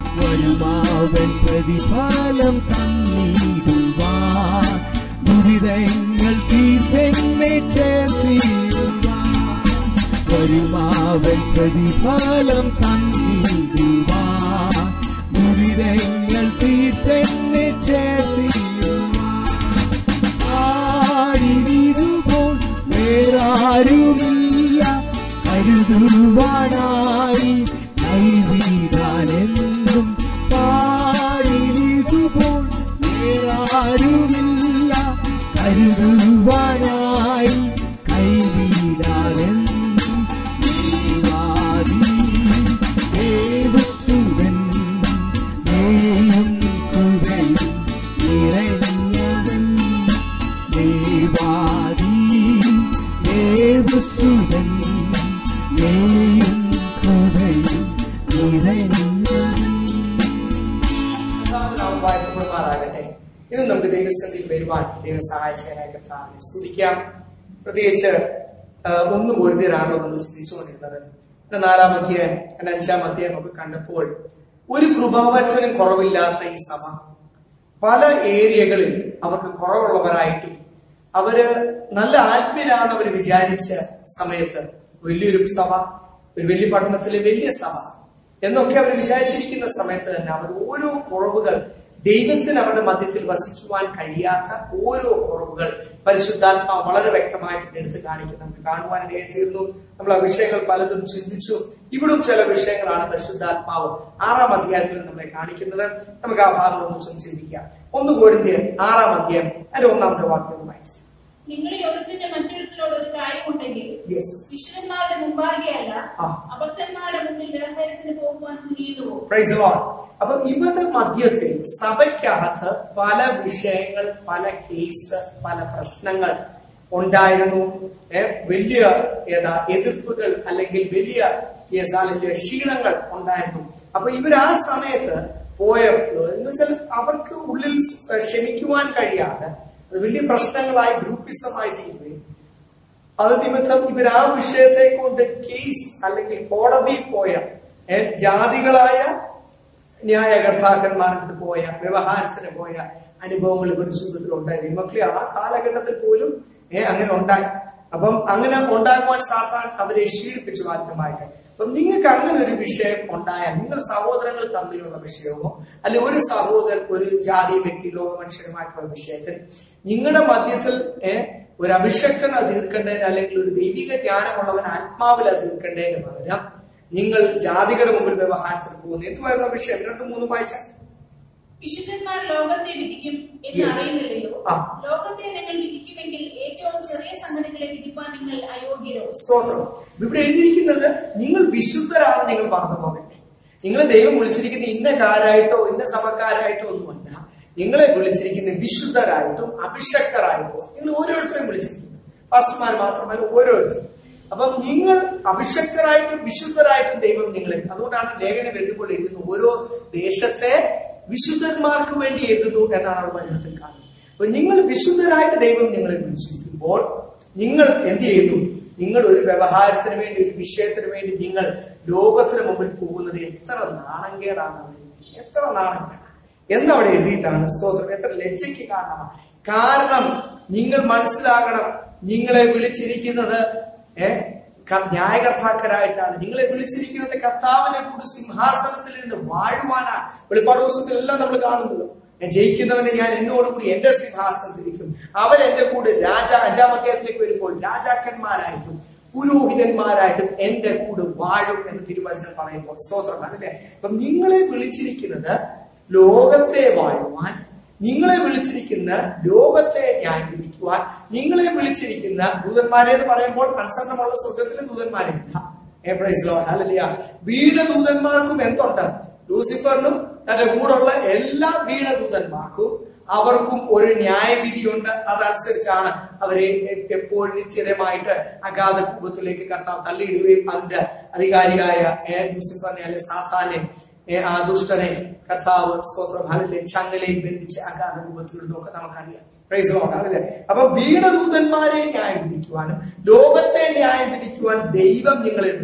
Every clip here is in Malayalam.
വരുമാവൻ പ്രതിഫലം തന്നിടുവാൻ ദുരിതങ്ങൾ തീർത്തെന്നെ ചേർത്തിടുവാൻ വരുമാവൻ പ്രതിഫലം തന്നിടുവാൻ ദുരിതങ്ങൾ തീർത്തെന്നെ ചേർത്തിടുവാൻ ആരിതുപോൽ വേറാരുമില്ല കരുതുവാനായി കൈവിടാനെന്നും പാടിതുപോൽ വേറാരുമില്ല കരുതുവാനായി കൈവിടാനെന്നും ദേവാദി ദേവസുരൻ നെയ്യും കുവയും നിറഞ്ഞവൻ ദേവാദി ദേവസുരൻ നെയ്യും കുവയും നിറഞ്ഞവൻ നാം വാഴ്ത്തപ്പെടുമാറാകട്ടെ ഇന്ന് നമുക്ക് ദൈവസ്ഥിതിയിൽ വരുവാൻ ദൈവം സഹായിച്ചതിനായി കർത്താവിനെ സ്തുതിക്കാം പ്രത്യേകിച്ച് ആ, ഒന്ന് പൊരുതിയരാണല്ലോ നമ്മൾ ചിന്തിച്ചുകൊണ്ടിരുന്നത് പിന്നെ നാലാം അധ്യായം അതിന്റെ അഞ്ചാം അധ്യായം ഒക്കെ കണ്ടപ്പോൾ ഒരു കൃപാവറ്റനും കുറവില്ലാത്ത ഈ സഭ പല ഏരിയകളിൽ അവർക്ക് കുറവുള്ളവരായിട്ടും അവര് നല്ല ആത്മീയരാണ് അവർ വിചാരിച്ച സമയത്ത് വലിയൊരു സഭ ഒരു വലിയ പട്ടണത്തിലെ വലിയ സഭ എന്നൊക്കെ അവർ വിചാരിച്ചിരിക്കുന്ന സമയത്ത് തന്നെ അവർ ഓരോ കുറവുകൾ ദൈവത്തിന് അവരുടെ മധ്യത്തിൽ വസിക്കുവാൻ കഴിയാത്ത ഓരോ കുറവുകൾ പരിശുദ്ധാത്മാവ് വളരെ വ്യക്തമായിട്ട് എടുത്ത് കാണിക്കും നമുക്ക് കാണുവാനിടയായി തീർന്നു നമ്മൾ ആ വിഷയങ്ങൾ പലതും ചിന്തിച്ചു ഇവിടും ചില വിഷയങ്ങളാണ് പരിശുദ്ധാത്മാവ് ആറാം അധ്യായത്തിൽ നമ്മളെ കാണിക്കുന്നത് നമുക്ക് ആ ഭാഗം ഒന്ന് ചൊന്ന് ചിന്തിക്കാം ഒന്ന് കോരിന്ത്യ ആറാം അധ്യായം അതിന്റെ ഒന്നാമത്തെ വാക്യം ഒന്ന് വായിച്ചു നിങ്ങളിൽ ഒരുത്തിന്റെ മറ്റൊരുത്തിനോട് ഒരു കാര്യമുണ്ടെങ്കിൽ യെസ് വിശുദ്ധന്മാരുടെ മുമ്പാകെയല്ല ആ. അബദ്ധന്മാരുടെ മുന്നിൽ വ്യവഹാരത്തിന് പോകുവാൻ തുനിയുന്നു പ്രൈസ് ലോർഡ് അപ്പൊ ഇവരുടെ മധ്യത്തിൽ സഭയ്ക്കകത്ത് പല വിഷയങ്ങൾ പല കേസ് പല പ്രശ്നങ്ങൾ ഉണ്ടായിരുന്നു ഏ, വലിയ ഏതാ എതിർപ്പുകൾ അല്ലെങ്കിൽ വലിയ yes, അല്ലെങ്കിൽ ക്ഷീണങ്ങൾ ഉണ്ടായിരുന്നു അപ്പൊ ഇവർ ആ സമയത്ത് പോയപ്പോൾ എന്ന് വെച്ചാൽ അവർക്ക് ഉള്ളിൽ ക്ഷമിക്കുവാൻ കഴിയാതെ അത് വലിയ പ്രശ്നങ്ങളായി ഗ്രൂപ്പിസമായി തീരുകയും അത് നിമിത്തം ഇവർ ആ വിഷയത്തെ കൊണ്ട് കേസ് അല്ലെങ്കിൽ കോടതിയിൽ പോയ ഏ, ജാതികളായ ന്യായകർത്താക്കന്മാർക്ക് പോയ വ്യവഹാരത്തിന് പോയ അനുഭവങ്ങൾ ഇവരുടെ ജീവിതത്തിൽ ഉണ്ടായി മക്കളെ ആ കാലഘട്ടത്തിൽ പോലും ഏ, അങ്ങനെ ഉണ്ടായി അപ്പം അങ്ങനെ ഉണ്ടാകുവാൻ സാധാരണ അവരെ ക്ഷീണിപ്പിച്ചു ആത്മമായിട്ട് അപ്പം നിങ്ങൾക്ക് അങ്ങനെ ഒരു വിഷയം ഉണ്ടായാൽ നിങ്ങൾ സഹോദരങ്ങൾ തമ്മിലുള്ള വിഷയമോ അല്ലെ ഒരു സഹോദരൻ ഒരു ജാതി വ്യക്തി ലോക മനുഷ്യരുമായിട്ടുള്ള വിഷയത്തിൽ നിങ്ങളുടെ മധ്യത്തിൽ ഏഹ് ഒരു അഭിഷക്തന തീർക്കേണ്ടതിന് അല്ലെങ്കിൽ ഒരു ദൈവിക ജ്ഞാനമുള്ളവൻ ആത്മാവിൽ അത് തീർക്കേണ്ടതിന് പകരം നിങ്ങൾ ജാതികളുടെ മുമ്പിൽ വ്യവഹാരത്തിൽ പോകുന്നു എന്തുവായിരുന്നു ആ വിഷയം രണ്ടും മൂന്നും വായിച്ചാൽ വിശുദ്ധന്മാർ ലോകത്തെ വിധിക്കും എന്ന് Yes. അറിയുന്നില്ലല്ലോ ആ. ലോകത്തെ നിങ്ങൾ വിധിക്കുമെങ്കിൽ ഏറ്റവും ചെറിയ സംഗതികളെ വിധിപ്പാൻ നിങ്ങൾ അയോഗ്യരോ സ്തോത്രം ഇവിടെ എഴുതിയിരിക്കുന്നത് നിങ്ങൾ വിശുദ്ധരാണ് നിങ്ങൾ പറഞ്ഞു പോകട്ടെ നിങ്ങളെ ദൈവം വിളിച്ചിരിക്കുന്ന ഇന്ന കാരായിട്ടോ ഇന്ന സഭക്കാരായിട്ടോ ഒന്നുമല്ല നിങ്ങളെ വിളിച്ചിരിക്കുന്ന വിശുദ്ധരായിട്ടും അഭിഷക്തരായിട്ടും നിങ്ങൾ ഓരോരുത്തരെയും വിളിച്ചിരിക്കുന്നു പാസ്റ്റർമാർ മാത്രമല്ല ഓരോരുത്തരും അപ്പം നിങ്ങൾ അഭിഷക്തരായിട്ടും വിശുദ്ധരായിട്ടും ദൈവം നിങ്ങളെ അതുകൊണ്ടാണ് ലേഖനം എഴുതുമ്പോൾ എഴുതുന്നു ഓരോ ദേശത്തെ വിശുദ്ധന്മാർക്ക് വേണ്ടി എഴുതുന്നു എന്നാണ് അവിടെ വചനത്തിൽ കാണുന്നത് അപ്പൊ നിങ്ങൾ വിശുദ്ധരായിട്ട് ദൈവം നിങ്ങളെ വിളിച്ചിരിക്കുമ്പോൾ നിങ്ങൾ എന്ത് ചെയ്യുന്നു നിങ്ങൾ ഒരു വ്യവഹാരത്തിന് വേണ്ടി ഒരു വിഷയത്തിന് വേണ്ടി നിങ്ങൾ ലോകത്തിന് മുമ്പിൽ പോകുന്നത് എത്ര നാണംകേടാണ് അവിടെ. എത്ര നാണംകേടാണ് എന്നവിടെ എഴുതിയിട്ടാണ് സ്തോത്രം എത്ര ലജ്ജയ്ക്ക് കാരണമാണ് കാരണം നിങ്ങൾ മനസ്സിലാക്കണം നിങ്ങളെ വിളിച്ചിരിക്കുന്നത് ഏഹ് ന്യായകർത്താക്കരായിട്ടാണ് നിങ്ങളെ വിളിച്ചിരിക്കുന്നത് കർത്താവിനെ കൂടി സിംഹാസനത്തിൽ നിന്ന് വാഴുവാനാണ് വെളിപ്പാട് ദിവസത്തിലെല്ലാം നമ്മൾ കാണുന്നല്ലോ ഞാൻ ജയിക്കുന്നവനെ ഞാൻ എന്നോടുകൂടി എന്റെ സിംഹാസനത്തിരിക്കും അവൻ എന്റെ കൂടെ രാജ അഞ്ചാം അധ്യായത്തിലേക്ക് വരുമ്പോൾ രാജാക്കന്മാരായിട്ടും പുരോഹിതന്മാരായിട്ടും എന്റെ കൂടെ വാഴും എന്ന് തിരുവചനം പറയുമ്പോൾ സ്തോത്രം അല്ലേ അപ്പം നിങ്ങളെ വിളിച്ചിരിക്കുന്നത് ലോകത്തെ വാഴുവാൻ നിങ്ങളെ വിളിച്ചിരിക്കുന്ന ലോകത്തെ ന്യായം വിധിക്കുവാൻ നിങ്ങളെ വിളിച്ചിരിക്കുന്ന ദൂതന്മാരെ എന്ന് പറയുമ്പോൾ കൺസർണമുള്ള സ്വർഗത്തിലെ ദൂതന്മാരില്ല ഏ, praise the Lord. Hallelujah. വീണദൂതന്മാർക്കും എന്തുണ്ട് ലൂസിഫറിനും തന്റെ കൂടെയുള്ള എല്ലാ വീണദൂതന്മാർക്കും അവർക്കും ഒരു ന്യായവിധിയുണ്ട് അതനുസരിച്ചാണ് അവരെ എ- എപ്പോഴും നിത്യതമായിട്ട് അഗാധ കുടുംബത്തിലേക്ക് കർത്താവ് തള്ളിയിടുകയും അതിന്റെ അധികാരിയായ ഏ, ലൂസിഫറിനെ അല്ലെ സാത്താനെ ഏ, ആ ദുഷ്ടനെ കർത്താവ് സ്തോത്രം ഹലിലെ ചങ്ങലയിൽ ബന്ധിച്ച് അഗാധ രൂപത്തിലുള്ളതൊക്കെ നമുക്കറിയാം പ്രൈസ് ലോഡ് അല്ലേ അപ്പൊ വീണദൂതന്മാരെ ന്യായം വിധിക്കുവാനും ലോകത്തെ ന്യായം വിധിക്കുവാൻ ദൈവം നിങ്ങളെ വിളിച്ചിരിക്കുമ്പോൾ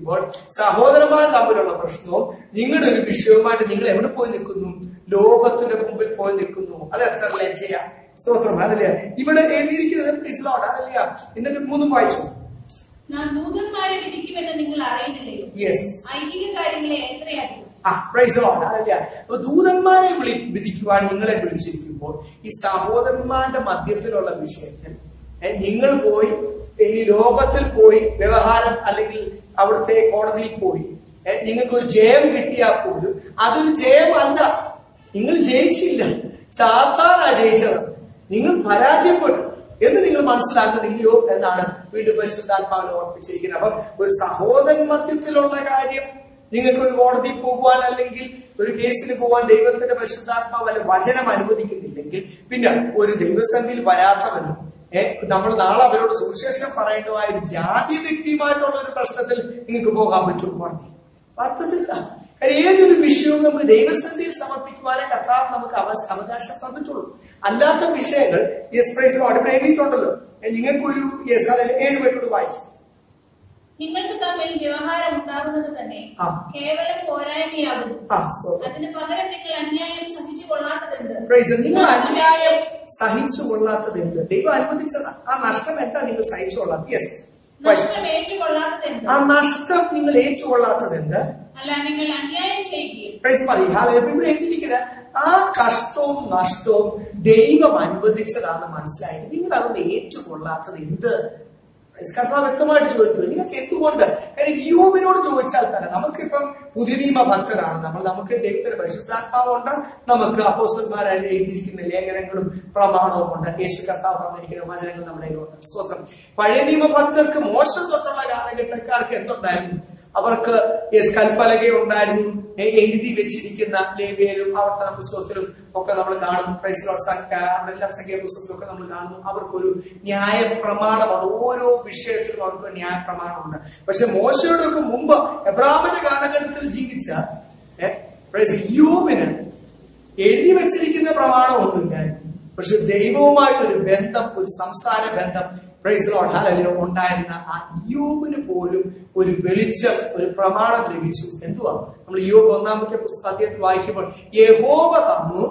വിളിക്കുമ്പോൾ സഹോദരന്മാർ തമ്മിലുള്ള പ്രശ്നവും നിങ്ങളുടെ ഒരു വിഷയവുമായിട്ട് നിങ്ങൾ എവിടെ പോയി നിൽക്കുന്നു ലോകത്തിന്റെ മുമ്പിൽ പോയി നിൽക്കുന്നു അത് എത്ര ലജ്ജയാ സ്തോത്രം അതല്ല ഇവിടെ എഴുതിയിരിക്കുന്നത് please Lord, അതല്ല എന്നിട്ട് മൂന്നും വായിച്ചു നാം ദൂതന്മാരെ വിധിക്കുമെന്ന് നിങ്ങൾ അറിയുന്നില്ലയോ യെസ് ഐഹിക കാര്യങ്ങളെ എത്രയധികം ആ പ്രൈസ് ലോർഡ് അതല്ല അപ്പൊ ദൂതന്മാരെ വിളി വിധിക്കുവാൻ നിങ്ങളെ വിളിച്ചിരിക്കുമ്പോൾ ഈ സഹോദരന്മാരുടെ മധ്യത്തിലുള്ള വിഷയത്തിൽ ഏ, നിങ്ങൾ പോയി ഇനി ലോകത്തിൽ പോയി വ്യവഹാരം അല്ലെങ്കിൽ അവിടുത്തെ കോടതിയിൽ പോയി ഏ, നിങ്ങൾക്ക് ഒരു ജയം കിട്ടിയാൽ പോലും അതൊരു ജയമല്ല നിങ്ങൾ ജയിച്ചില്ല സാത്താനാ ജയിച്ചത് നിങ്ങൾ പരാജയപ്പെട്ടു എന്ന് നിങ്ങൾ മനസ്സിലാക്കുന്നില്ലയോ എന്നാണ് വീണ്ടും പരിശുദ്ധാത്മാവിനെ ഓർപ്പിച്ചിരിക്കുന്നത് അപ്പം ഒരു സഹോദരൻ മധ്യത്തിലുള്ള കാര്യം നിങ്ങൾക്ക് ഒരു കോടതിയിൽ പോകുവാൻ അല്ലെങ്കിൽ ഒരു കേസിന് പോകാൻ ദൈവത്തിന്റെ പരിശുദ്ധാത്മാവ് അല്ല വചനം അനുവദിക്കുന്നില്ലെങ്കിൽ പിന്നെ ഒരു ദൈവസന്ധിയിൽ വരാത്തവനും ഏഹ് നമ്മൾ നാളെ അവരോട് സുവിശേഷം പറയേണ്ടതായ ഒരു ജാതി വ്യക്തിയുമായിട്ടുള്ള ഒരു പ്രശ്നത്തിൽ നിങ്ങൾക്ക് പോകാൻ പറ്റും കോടതി പറ്റത്തില്ല കാര്യം ഏതൊരു വിഷയവും നമുക്ക് ദൈവസന്ധിയിൽ സമർപ്പിക്കുവാനേ കർത്താവ് നമുക്ക് അവ- അവകാശം തന്നിട്ടുള്ളൂ അല്ലാത്ത വിഷയങ്ങൾ യെസ് പ്രൈസ് ഇവിടെ എഴുതിയിട്ടുണ്ടല്ലോ ഏ, നിങ്ങൾക്കൊരു യെസ് അല്ലെങ്കിൽ ഏഴ് പേട്ടോട് വായിച്ചു നിങ്ങൾക്ക് തമ്മിൽ വ്യവഹാരം ഉണ്ടാകുന്നത് തന്നെ ആ. കേവലം പോരായ്മയാകുന്നു ആ സ്തോത്രം. അതിന് പകരം നിങ്ങൾ അന്യായം സഹിച്ചു കൊള്ളാത്തതെന്ത് പ്രൈസ് നിങ്ങൾ അന്യായം സഹിച്ചു കൊള്ളാത്തത് എന്ത് ദൈവം അനുവദിച്ചത് ആ നഷ്ടം എന്താ നിങ്ങൾ സഹിച്ചു കൊള്ളാത്തത് യെസ് നഷ്ടം ഏറ്റുകൊള്ളാത്തതെന്ത് ആ നഷ്ടം നിങ്ങൾ ഏറ്റുകൊള്ളാത്തത് എന്ത് അല്ല നിങ്ങൾ അന്യായം ചെയ്യുകയും പ്രൈസ് മതി ഹാലേ- ഇവിടെ എഴുതിയിരിക്കുന്നത് ആ കഷ്ടവും നഷ്ടവും ദൈവം അനുവദിച്ചതാണെന്ന് മനസ്സിലായത് നിങ്ങൾ അതൊന്ന് ഏറ്റുകൊള്ളാത്തത് എന്ത് പ്രൈസ് കർത്താവ് വ്യക്തമായിട്ട് ചോദിക്കുന്നു നിങ്ങൾക്ക് എന്തുകൊണ്ട് കാര്യം യോബിനോട് ചോദിച്ചാൽ തന്നെ നമുക്കിപ്പം പുതിയ നിയമ ഭക്തരാണ് നമ്മൾ നമുക്ക് ദൈവത്തിന്റെ പരിശുദ്ധാത്മാവുണ്ട് നമുക്ക് അപ്പോസ്റ്റന്മാരായി എഴുതിയിരിക്കുന്ന ലേഖനങ്ങളും പ്രമാണവും ഉണ്ട് യേശു കർത്താവ് പറഞ്ഞിരിക്കുന്ന വചനങ്ങൾ നമ്മുടെ കയ്യിലുണ്ട് സ്വന്തം പഴയ നിയമ ഭക്തർക്ക് മോശം തൊട്ടുള്ള കാലഘട്ടക്കാർക്ക് എന്തുണ്ടായിരുന്നു അവർക്ക് യെസ് കൽപ്പലക ഉണ്ടായിരുന്നു ഏ, എഴുതി വെച്ചിരിക്കുന്ന ലേവ്യയിലും അവർത്തന പുസ്തകത്തിലും ഒക്കെ നമ്മൾ കാണും പ്രൈസിലോട്ട് എല്ലാ സംഖ്യാ പുസ്തകത്തിലൊക്കെ നമ്മൾ കാണുന്നു അവർക്കൊരു ന്യായ പ്രമാണമാണ് ഓരോ വിഷയത്തിലും അവർക്ക് ന്യായ പ്രമാണമുണ്ട് പക്ഷെ മോശയുടെ ഒക്കെ മുമ്പ് എബ്രാഹിമിന്റെ കാലഘട്ടത്തിൽ ജീവിച്ച ഏ, പ്രൈസ് യോബിന് എഴുതി വെച്ചിരിക്കുന്ന പ്രമാണമൊന്നുമില്ലായിരുന്നു പക്ഷെ ദൈവവുമായിട്ടൊരു ബന്ധം ഒരു സംസാര ബന്ധം പ്രൈസ് ലോഡ് ഹല്ലേലൂയ ഉണ്ടായിരുന്ന ആ യോബിന് പോലും ഒരു വെളിച്ചം ഒരു പ്രമാണം ലഭിച്ചു എന്തുവാ നമ്മൾ യോബ് ഒന്നാമത്തെ പുസ്തകത്തിൽ വായിക്കുമ്പോൾ യഹോവ തന്നു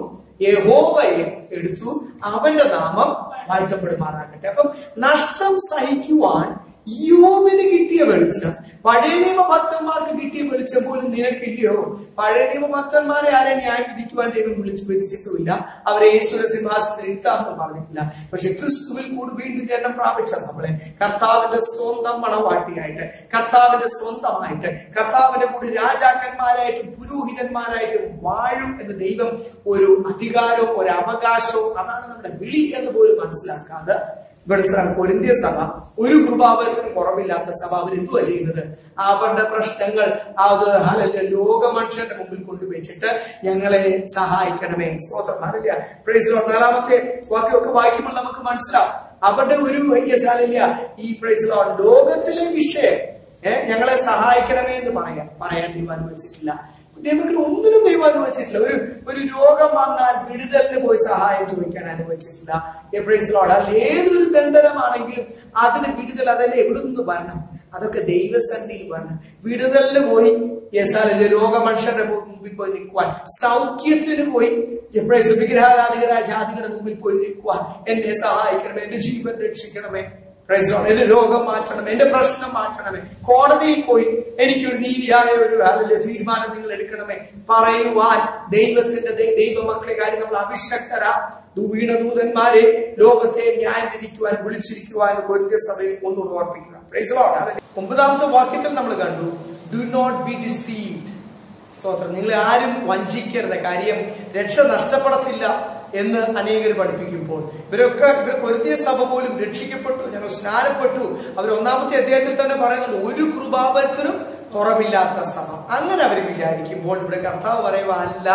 യഹോവയെ എടുത്തു അവന്റെ നാമം വാഴ്ത്തപ്പെടുമാറാകട്ടെ അപ്പം നഷ്ടം സഹിക്കുവാൻ യോബിന് കിട്ടിയ വെളിച്ചം പഴയ നിയമ ഭക്തന്മാർക്ക് കിട്ടിയ വെളിച്ചം പോലും നിനക്കില്ലയോ പഴയ നിയമ ഭക്തന്മാരെ ആരെ ന്യായം വിധിക്കുവാൻ ദൈവം വിളിച്ചു വിധിച്ചിട്ടുമില്ല അവരെ ഈശ്വര സിംഹാസനത്തിൽ ഇരുത്താമെന്ന് പറഞ്ഞിട്ടില്ല പക്ഷെ ക്രിസ്തുവിൽ കൂടി വീണ്ടും ജന്മം പ്രാപിച്ച നമ്മളെ കർത്താവിന്റെ സ്വന്തം മണവാട്ടിയായിട്ട് കർത്താവിന്റെ സ്വന്തമായിട്ട് കർത്താവിന്റെ കൂടി രാജാക്കന്മാരായിട്ടും പുരോഹിതന്മാരായിട്ടും വാഴും എന്ന് ദൈവം ഒരു അധികാരവും ഒരു അവകാശവും അതാണ് നമ്മുടെ വിളി എന്ന് പോലും മനസ്സിലാക്കാതെ ഇവിടെ സ- കൊരിന്ത്യ സഭ ഒരു കൃപാവരത്തിനും കുറവില്ലാത്ത സഭ അവർ എന്തുവാ ചെയ്യുന്നത് അവരുടെ പ്രശ്നങ്ങൾ അത് ഹലല്ല ലോക മനുഷ്യന്റെ മുമ്പിൽ കൊണ്ടുവച്ചിട്ട് ഞങ്ങളെ സഹായിക്കണമേ സ്തോത്രം അറിയില്ല പ്രൈസ് നാലാമത്തെ വാക്യമൊക്കെ വായിക്കുമ്പോൾ നമുക്ക് മനസ്സിലാവും അവരുടെ ഒരു വലിയ സാലില്ല ഈ പ്രൈസ് ലോകത്തിലെ വിഷയം ഏഹ് ഞങ്ങളെ സഹായിക്കണമേ എന്ന് പറയാം പറയാൻ ദൈവം വെച്ചിട്ടില്ല ദൈവങ്ങൾ ഒന്നിനും ദൈവം അനുവദിച്ചിട്ടില്ല ഒരു ഒരു രോഗം വന്നാൽ വിടുതലിന് പോയി സഹായം ചോദിക്കാൻ അനുവദിച്ചിട്ടില്ല എപ്പോഴും അല്ല ഏതൊരു ബന്ധനമാണെങ്കിലും അതിന് വിടുതൽ അതല്ലേ എവിടെ നിന്ന് വരണം അതൊക്കെ ദൈവസന്നിധിയിൽ വരണം വിടുതലിന് പോയി യെസാലല്ലേ രോഗ മനുഷ്യരുടെ മുമ്പിൽ പോയി നിൽക്കുവാൻ സൗഖ്യത്തിന് പോയി എപ്പോഴും വിഗ്രഹാരാധികരായ ജാതികളുടെ മുമ്പിൽ പോയി നിൽക്കുവാൻ എന്നെ സഹായിക്കണമേ എന്റെ ജീവൻ രക്ഷിക്കണമേ Praise the Lord. എന്റെ രോഗം മാറ്റണം എന്റെ പ്രശ്നം മാറ്റണമേ കോടതിയിൽ പോയി എനിക്കൊരു നീതിയായ ഒരു വലിയ തീരുമാനം നിങ്ങൾ എടുക്കണമേ പറയുവാൻ ദൈവത്തിന്റെ ദൈ- ദൈവമക്കളെ കാര്യം നമ്മൾ അഭിഷക്തരാ വീണ ദൂതന്മാരെ ലോകത്തെ ന്യായം വിധിക്കുവാൻ വിളിച്ചിരിക്കുവാൻ കൊരിന്ത്യ സഭയെ ഒന്നുകൂടെ ഓർപ്പിക്കുക Praise the Lord. Hallelujah. ഒമ്പതാമത്തെ വാക്യത്തിൽ നമ്മൾ കണ്ടു ഡു നോട്ട് ബി ഡിസീവ്ഡ് സ്തോത്രം നിങ്ങളെ ആരും വഞ്ചിക്കരുത് കാര്യം രക്ഷ നഷ്ടപ്പെടത്തില്ല എന്ന് അനേകർ പഠിപ്പിക്കുമ്പോൾ ഇവരൊക്കെ ഇവർ കൊരുത്തിയ സഭ പോലും രക്ഷിക്കപ്പെട്ടു ഞങ്ങൾ സ്നാനപ്പെട്ടു അവർ ഒന്നാമത്തെ അധ്യായത്തിൽ തന്നെ പറയുന്നുണ്ട് ഒരു കൃപാപരത്തിനും കുറവില്ലാത്ത സഭ അങ്ങനെ അവർ വിചാരിക്കുമ്പോൾ ഇവിടെ കർത്താവ് പറയുക അല്ല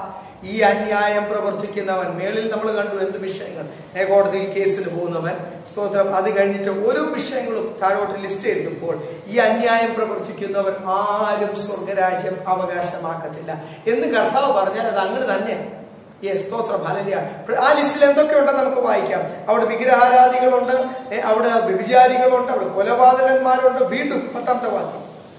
ഈ അന്യായം പ്രവർത്തിക്കുന്നവൻ മേളിൽ നമ്മൾ കണ്ടു എന്ത് വിഷയങ്ങൾ ഏ, കോടതിയിൽ കേസിന് പോകുന്നവൻ സ്തോത്രം അത് കഴിഞ്ഞിട്ട് ഓരോ വിഷയങ്ങളും താഴോട്ട് ലിസ്റ്റ് ചെയ്തപ്പോൾ ഈ അന്യായം പ്രവർത്തിക്കുന്നവർ ആരും സ്വർഗരാജ്യം അവകാശമാക്കത്തില്ല എന്ന് കർത്താവ് പറഞ്ഞാൽ അത് അങ്ങനെ തന്നെ യെസ് സ്തോത്രം ഹല്ലേലൂയ. ആ ലിസ്റ്റിൽ എന്തൊക്കെയുണ്ടെന്ന് നമുക്ക് വായിക്കാം അവിടെ വിഗ്രഹാരാധികളുണ്ട് ഏ, അവിടെ വ്യഭിചാരികളുണ്ട് അവിടെ കൊലപാതകന്മാരുണ്ട് വീണ്ടും പത്താമത്തെ വാക്യം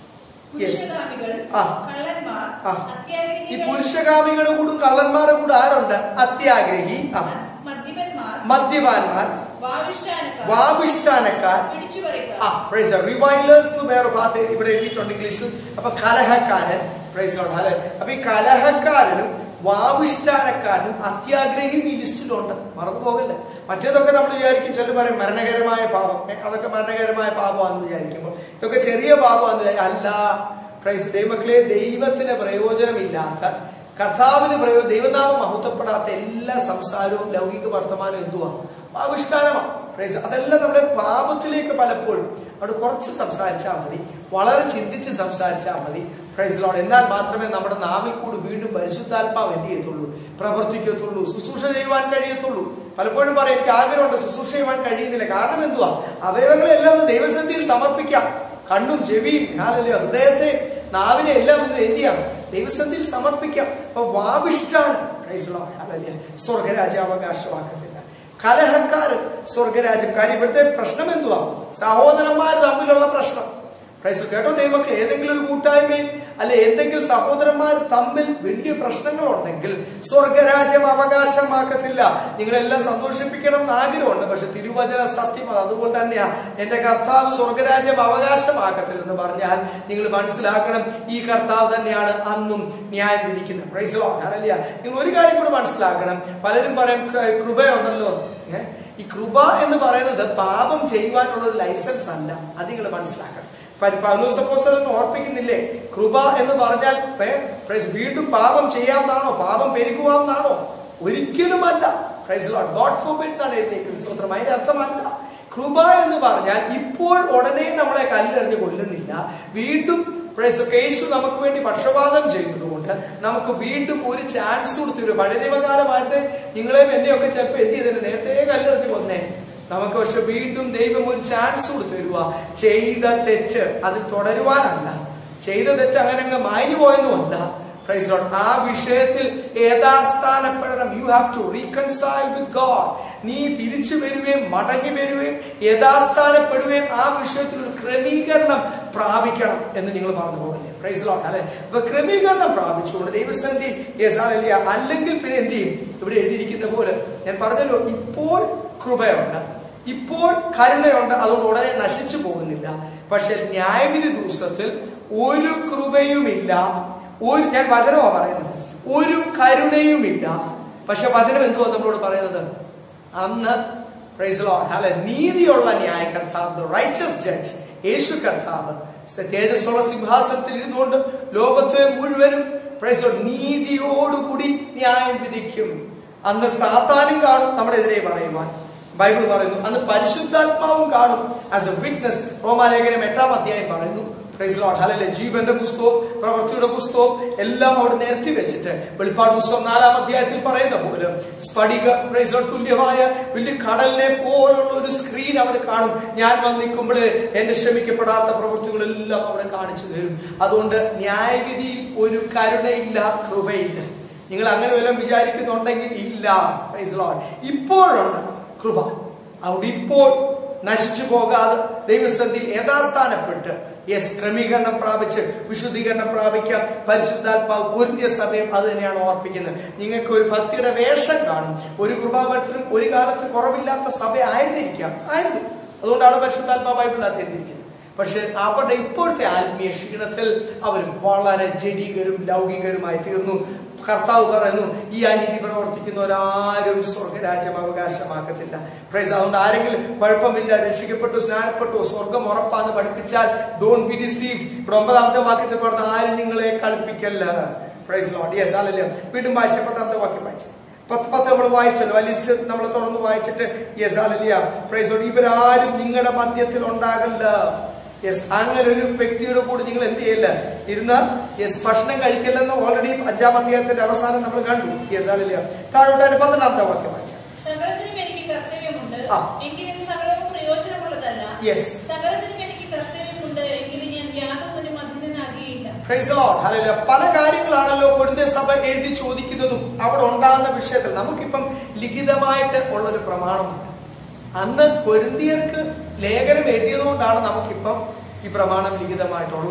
പുരുഷകാമികൾ ആ. കള്ളന്മാർ ആ. ഈ അത്യാഗ്രഹികൾ പുരുഷകാമികളുടെ കൂടും കള്ളന്മാരുടെ കൂടെ ആരുണ്ട് അത്യാഗ്രഹി ആ മദ്യപന്മാർ മദ്യപാന്മാർ വാവിഷ്ഠാനക്കാർ വാവിഷ്ഠാനക്കാർ പിടിച്ചുപറിക്കാർ ആ പ്രൈസ് റിവൈലേഴ്സ് എന്ന് വേറെ ഭാഗത്ത് ഇവിടെ എഴുതിയിട്ടുണ്ട് ഇംഗ്ലീഷിൽ അപ്പൊ കലഹക്കാരൻ പ്രൈസ് അല്ലെ അപ്പൊ ഈ കലഹക്കാരനും വാവിഷ്ഠാനക്കാരനും അത്യാഗ്രഹിയും ഈ ലിസ്റ്റിലുണ്ട് മറന്നു പോകല്ല മറ്റേതൊക്കെ നമ്മൾ വിചാരിക്കും ചില പറയും മരണകരമായ പാപം ഏ, അതൊക്കെ മരണകരമായ പാപമാണെന്ന് വിചാരിക്കുമ്പോൾ ഇതൊക്കെ ചെറിയ പാപമാണെന്ന് വിചാരിക്കും അല്ല പ്രൈസ് ദൈവക്കളെ ദൈവത്തിന് പ്രയോജനമില്ലാത്ത കർത്താവിന് പ്രയോ ദൈവനാമം മഹത്വപ്പെടാത്ത എല്ലാ സംസാരവും ലൗകിക വർത്തമാനവും എന്തുവാണ് ആവിഷ്കാരമാണ് പ്രൈസ് അതെല്ലാം നമ്മുടെ പാപത്തിലേക്ക് പലപ്പോഴും അവിടെ കുറച്ച് സംസാരിച്ചാൽ മതി വളരെ ചിന്തിച്ച് സംസാരിച്ചാൽ മതി പ്രൈസ് ലോഡ് എന്നാൽ മാത്രമേ നമ്മുടെ നാവിൽ കൂടി വീണ്ടും പരിശുദ്ധാത്മാവ് എന്ത് ചെയ്യത്തുള്ളൂ പ്രവർത്തിക്കത്തുള്ളൂ ശുശ്രൂഷ ചെയ്യുവാൻ കഴിയത്തുള്ളൂ പലപ്പോഴും പറയും എനിക്ക് ആഗ്രഹമുണ്ട് ശുശ്രൂഷ ചെയ്യുവാൻ കഴിയുന്നില്ല കാരണം എന്തുവാ അവയവങ്ങളെല്ലാം ഒന്ന് ദൈവസന്ധിയിൽ സമർപ്പിക്കാം കണ്ണും ചെവിയും ഹാലല്ലോ ഹൃദയത്തെ നാവിനെ എല്ലാം ഒന്ന് എന്ത് ചെയ്യാം ദൈവസന്ധിയിൽ സമർപ്പിക്കാം അപ്പൊ വാവിഷ്ടാണ് പ്രൈസ് ലോഡ് ഹാലല്യ സ്വർഗരാജ്യാവകാശമാക്കത്തില്ല കലഹക്കാര് സ്വർഗരാജ്യം കാര്യം ഇവിടുത്തെ പ്രശ്നം എന്തുവാ സഹോദരന്മാർ തമ്മിലുള്ള പ്രശ്നം പ്രൈസ് കേട്ടോ ദൈവമക്കൾ ഏതെങ്കിലും ഒരു കൂട്ടായ്മയിൽ അല്ലെ എന്തെങ്കിലും സഹോദരന്മാർ തമ്മിൽ വലിയ പ്രശ്നങ്ങൾ ഉണ്ടെങ്കിൽ സ്വർഗരാജ്യം അവകാശമാക്കത്തില്ല നിങ്ങളെല്ലാം സന്തോഷിപ്പിക്കണം എന്ന് ആഗ്രഹമുണ്ട് പക്ഷെ തിരുവചന സത്യം അത് അതുപോലെ തന്നെയാ എന്റെ കർത്താവ് സ്വർഗരാജ്യം അവകാശമാക്കത്തില്ല എന്ന് പറഞ്ഞാൽ നിങ്ങൾ മനസ്സിലാക്കണം ഈ കർത്താവ് തന്നെയാണ് അന്നും ന്യായം വിധിക്കുന്നത് പ്രൈസ് അല്ല നിങ്ങൾ ഒരു കാര്യം കൂടെ മനസ്സിലാക്കണം പലരും പറയും "ക- കൃപയുണ്ടല്ലോ ഏ? ഈ കൃപ എന്ന് പറയുന്നത് പാപം ചെയ്യുവാനുള്ള ഒരു ലൈസൻസ് അല്ല അത് നിങ്ങൾ മനസ്സിലാക്കണം പൗലോസപ്പോസ്റ്റലൊന്നും ഓർപ്പിക്കുന്നില്ലേ കൃപ എന്ന് പറഞ്ഞാൽ ഏ, praise വീണ്ടും പാപം ചെയ്യാമെന്നാണോ പാപം പെരുകുവാമെന്നാണോ ഒരിക്കലുമല്ല പ്രൈസ് ലോഡ് ഗോഡ് ഫോർബിഡ് എന്നാണ് എഴുതിയിരിക്കുന്നത് സ്വന്തം അതിന്റെ അർത്ഥമല്ല കൃപ എന്ന് പറഞ്ഞാൽ ഇപ്പോൾ ഉടനെ നമ്മളെ കല്ലെറിഞ്ഞ് കൊല്ലുന്നില്ല വീണ്ടും പ്രൈസ് യേശു നമുക്ക് വേണ്ടി പക്ഷപാതം ചെയ്തതുകൊണ്ട് നമുക്ക് വീണ്ടും ഒരു ചാൻസ് കൊടുത്തു തരും പഴയ നിയമകാലമായിട്ട് നിങ്ങളെയും എന്നെയൊക്കെ ചിലപ്പോൾ എന്ത് ചെയ്തിട്ട് നേരത്തെ കല്ലെറിഞ്ഞ് കൊന്നേ നമുക്ക് പക്ഷെ വീണ്ടും ദൈവം ഒരു ചാൻസ് കൊടുത്തു തരുക ചെയ്ത തെറ്റ് അത് തുടരുവാനല്ല ചെയ്ത തെറ്റ് അങ്ങനെ അങ്ങ് മാഞ്ഞു പോയെന്നുമല്ല Praise Lord. ആ വിഷയത്തിൽ യഥാസ്ഥാനപ്പെടണം you have to reconcile with God നീ തിരിച്ചു വരികയും മടങ്ങി വരികയും യഥാസ്ഥാനപ്പെടുകയും ആ വിഷയത്തിൽ ഒരു ക്രമീകരണം പ്രാപിക്കണം എന്ന് നിങ്ങൾ പറഞ്ഞു പോകല്ലേ പ്രൈസ് ലോട്ട് അല്ലെ അപ്പൊ ക്രമീകരണം പ്രാപിച്ചുകൊണ്ട് ദൈവസന്ധി യേസാലിയ അല്ലെങ്കിൽ പിന്നെ എന്ത് ചെയ്യും ഇവിടെ എഴുതിയിരിക്കുന്ന പോലെ ഞാൻ പറഞ്ഞല്ലോ ഇപ്പോൾ കൃപയുണ്ട് ഇപ്പോൾ കരുണയുണ്ട് അതുകൊണ്ട് ഉടനെ നശിച്ചു പോകുന്നില്ല പക്ഷെ ന്യായവിധി ദിവസത്തിൽ ഒരു കൃപയുമില്ല ഒരു ഞാൻ വചനമാ പറയുന്നത് ഒരു കരുണയുമില്ല പക്ഷെ വചനം എന്തുവാ നമ്മളോട് പറയുന്നത് അന്ന് പ്രൈസ് ലോർഡ് അല്ലെ നീതിയുള്ള ന്യായ കർത്താവ് റൈച്ചസ് ജഡ്ജ് യേശു കർത്താവ് തേജസ്സുള്ള സിംഹാസനത്തിൽ ഇരുന്നുകൊണ്ട് ലോകത്തെ മുഴുവനും പ്രൈസ് ലോർഡ് നീതിയോടുകൂടി ന്യായം വിധിക്കും അന്ന് സാത്താനും കാണും നമ്മുടെ എതിരെ പറയുവാൻ ബൈബിൾ പറയുന്നു അന്ന് പരിശുദ്ധാത്മാവും കാണും ആസ് എ വിറ്റ്നസ് റോമാലേഖനം എട്ടാം അധ്യായം പറയുന്നു പ്രൈസ് ലോർഡ് ഹല്ലേലൂയ ജീവന്റെ പുസ്തകവും പ്രവൃത്തിയുടെ പുസ്തകവും എല്ലാം അവിടെ നിരത്തി വെച്ചിട്ട് വെളിപ്പാട് പുസ്തകം നാലാം അധ്യായത്തിൽ പറയുന്ന പോലെ സ്ഫടിക പ്രൈസ് ലോർഡ് തുല്യമായ വലിയ കടലിനെ പോലുള്ള ഒരു സ്ക്രീൻ അവിടെ കാണും ഞാൻ വന്ന് നിൽക്കുമ്പോൾ എന്റെ ക്ഷമിക്കപ്പെടാത്ത പ്രവൃത്തികളെല്ലാം അവിടെ കാണിച്ചു തരും അതുകൊണ്ട് ന്യായവിധിയിൽ ഒരു കരുണയില്ല കൃപയില്ല നിങ്ങൾ അങ്ങനെ വല്ലതും വിചാരിക്കുന്നുണ്ടെങ്കിൽ ഇല്ല പ്രൈസ് ലോർഡ് ഇപ്പോഴുണ്ട് കൃപ അവിടെ ഇപ്പോൾ നശിച്ചു പോകാതെ ദൈവസന്ധിയിൽ യഥാസ്ഥാനപ്പെട്ട് യെസ് ക്രമീകരണം പ്രാപിച്ച് വിശുദ്ധീകരണം പ്രാപിക്കാം പരിശുദ്ധാത്മാവ് പൊരുത്തിയ സമയം അത് തന്നെയാണ് ഓർപ്പിക്കുന്നത് നിങ്ങൾക്ക് ഒരു ഭക്തിയുടെ വേഷം കാണും ഒരു കൃപാവർത്തനം ഒരു കാലത്ത് കുറവില്ലാത്ത സഭ ആയിരുന്നിരിക്കാം ആയിരുന്നു അതുകൊണ്ടാണ് പരിശുദ്ധാത്മാവ് ബൈബിളിനകത്ത് എഴുതിയിരിക്കുന്നത് പക്ഷെ അവരുടെ ഇപ്പോഴത്തെ ആത്മീയ ക്ഷീണത്തിൽ അവർ വളരെ ജഡികരും ലൗകികരുമായി തീർന്നു കർത്താവ് പറയുന്നു ഈ അനീതി പ്രവർത്തിക്കുന്നവരാരും സ്വർഗരാജ്യം അവകാശമാക്കത്തില്ല പ്രൈസ് അതുകൊണ്ട് ആരെങ്കിലും കുഴപ്പമില്ല രക്ഷിക്കപ്പെട്ടു സ്നാനപ്പെട്ടു സ്വർഗം ഉറപ്പാന്ന് പഠിപ്പിച്ചാൽ ഡോൺ ബി ഡിസീവ് ഇവിടെ ഒമ്പതാമത്തെ വാക്യത്തിൽ പറഞ്ഞ ആരും നിങ്ങളെ കളിപ്പിക്കല്ല പ്രൈസ് ലോഡ് യെസ് അല്ലല്ലോ വീണ്ടും വായിച്ച പത്താമത്തെ വാക്യം വായിച്ചു പത്ത് പത്ത് നമ്മൾ വായിച്ചല്ലോ ആ ലിസ്റ്റ് നമ്മൾ തുറന്ന് വായിച്ചിട്ട് യെസ് അല്ലല്ല പ്രൈസ് ലോഡ് ഇവരാരും നിങ്ങളുടെ മധ്യത്തിൽ ഉണ്ടാകല്ല യെസ് അങ്ങനെ ഒരു വ്യക്തിയുടെ കൂടെ നിങ്ങൾ എന്ത് ചെയ്യില്ല ഇരുന്ന യെസ് ഭക്ഷണം കഴിക്കില്ലെന്ന് ഓൾറെഡി അഞ്ചാം അധ്യായത്തിന്റെ അവസാനം നമ്മൾ കണ്ടു യെസ് അല്ലല്ല താഴോട്ടായിട്ട് പന്ത്രണ്ടാമത്തെ വാക്യം വായിച്ചു സകലത്തിനും എനിക്ക് കർത്തവ്യമുണ്ട് ആ. എങ്കിലും സകലവും പ്രയോജനമുള്ളതല്ല യെസ് സകലത്തിനും എനിക്ക് കർത്തവ്യമുണ്ട് എങ്കിലും ഞാൻ യാതൊന്നിനും അധീനനാകുകയില്ല Praise the Lord. Hallelujah. പല കാര്യങ്ങളാണല്ലോ കൊരിന്ത സഭ എഴുതി ചോദിക്കുന്നതും അവിടെ ഉണ്ടാകുന്ന വിഷയത്തിൽ നമുക്കിപ്പം ലിഖിതമായിട്ട് ഉള്ളൊരു പ്രമാണമുണ്ട് അന്ന് കൊരിന്തിയർക്ക് ലേഖനം എഴുതിയത് കൊണ്ടാണ് നമുക്കിപ്പം ഈ പ്രമാണം ലിഖിതമായിട്ടുള്ളത്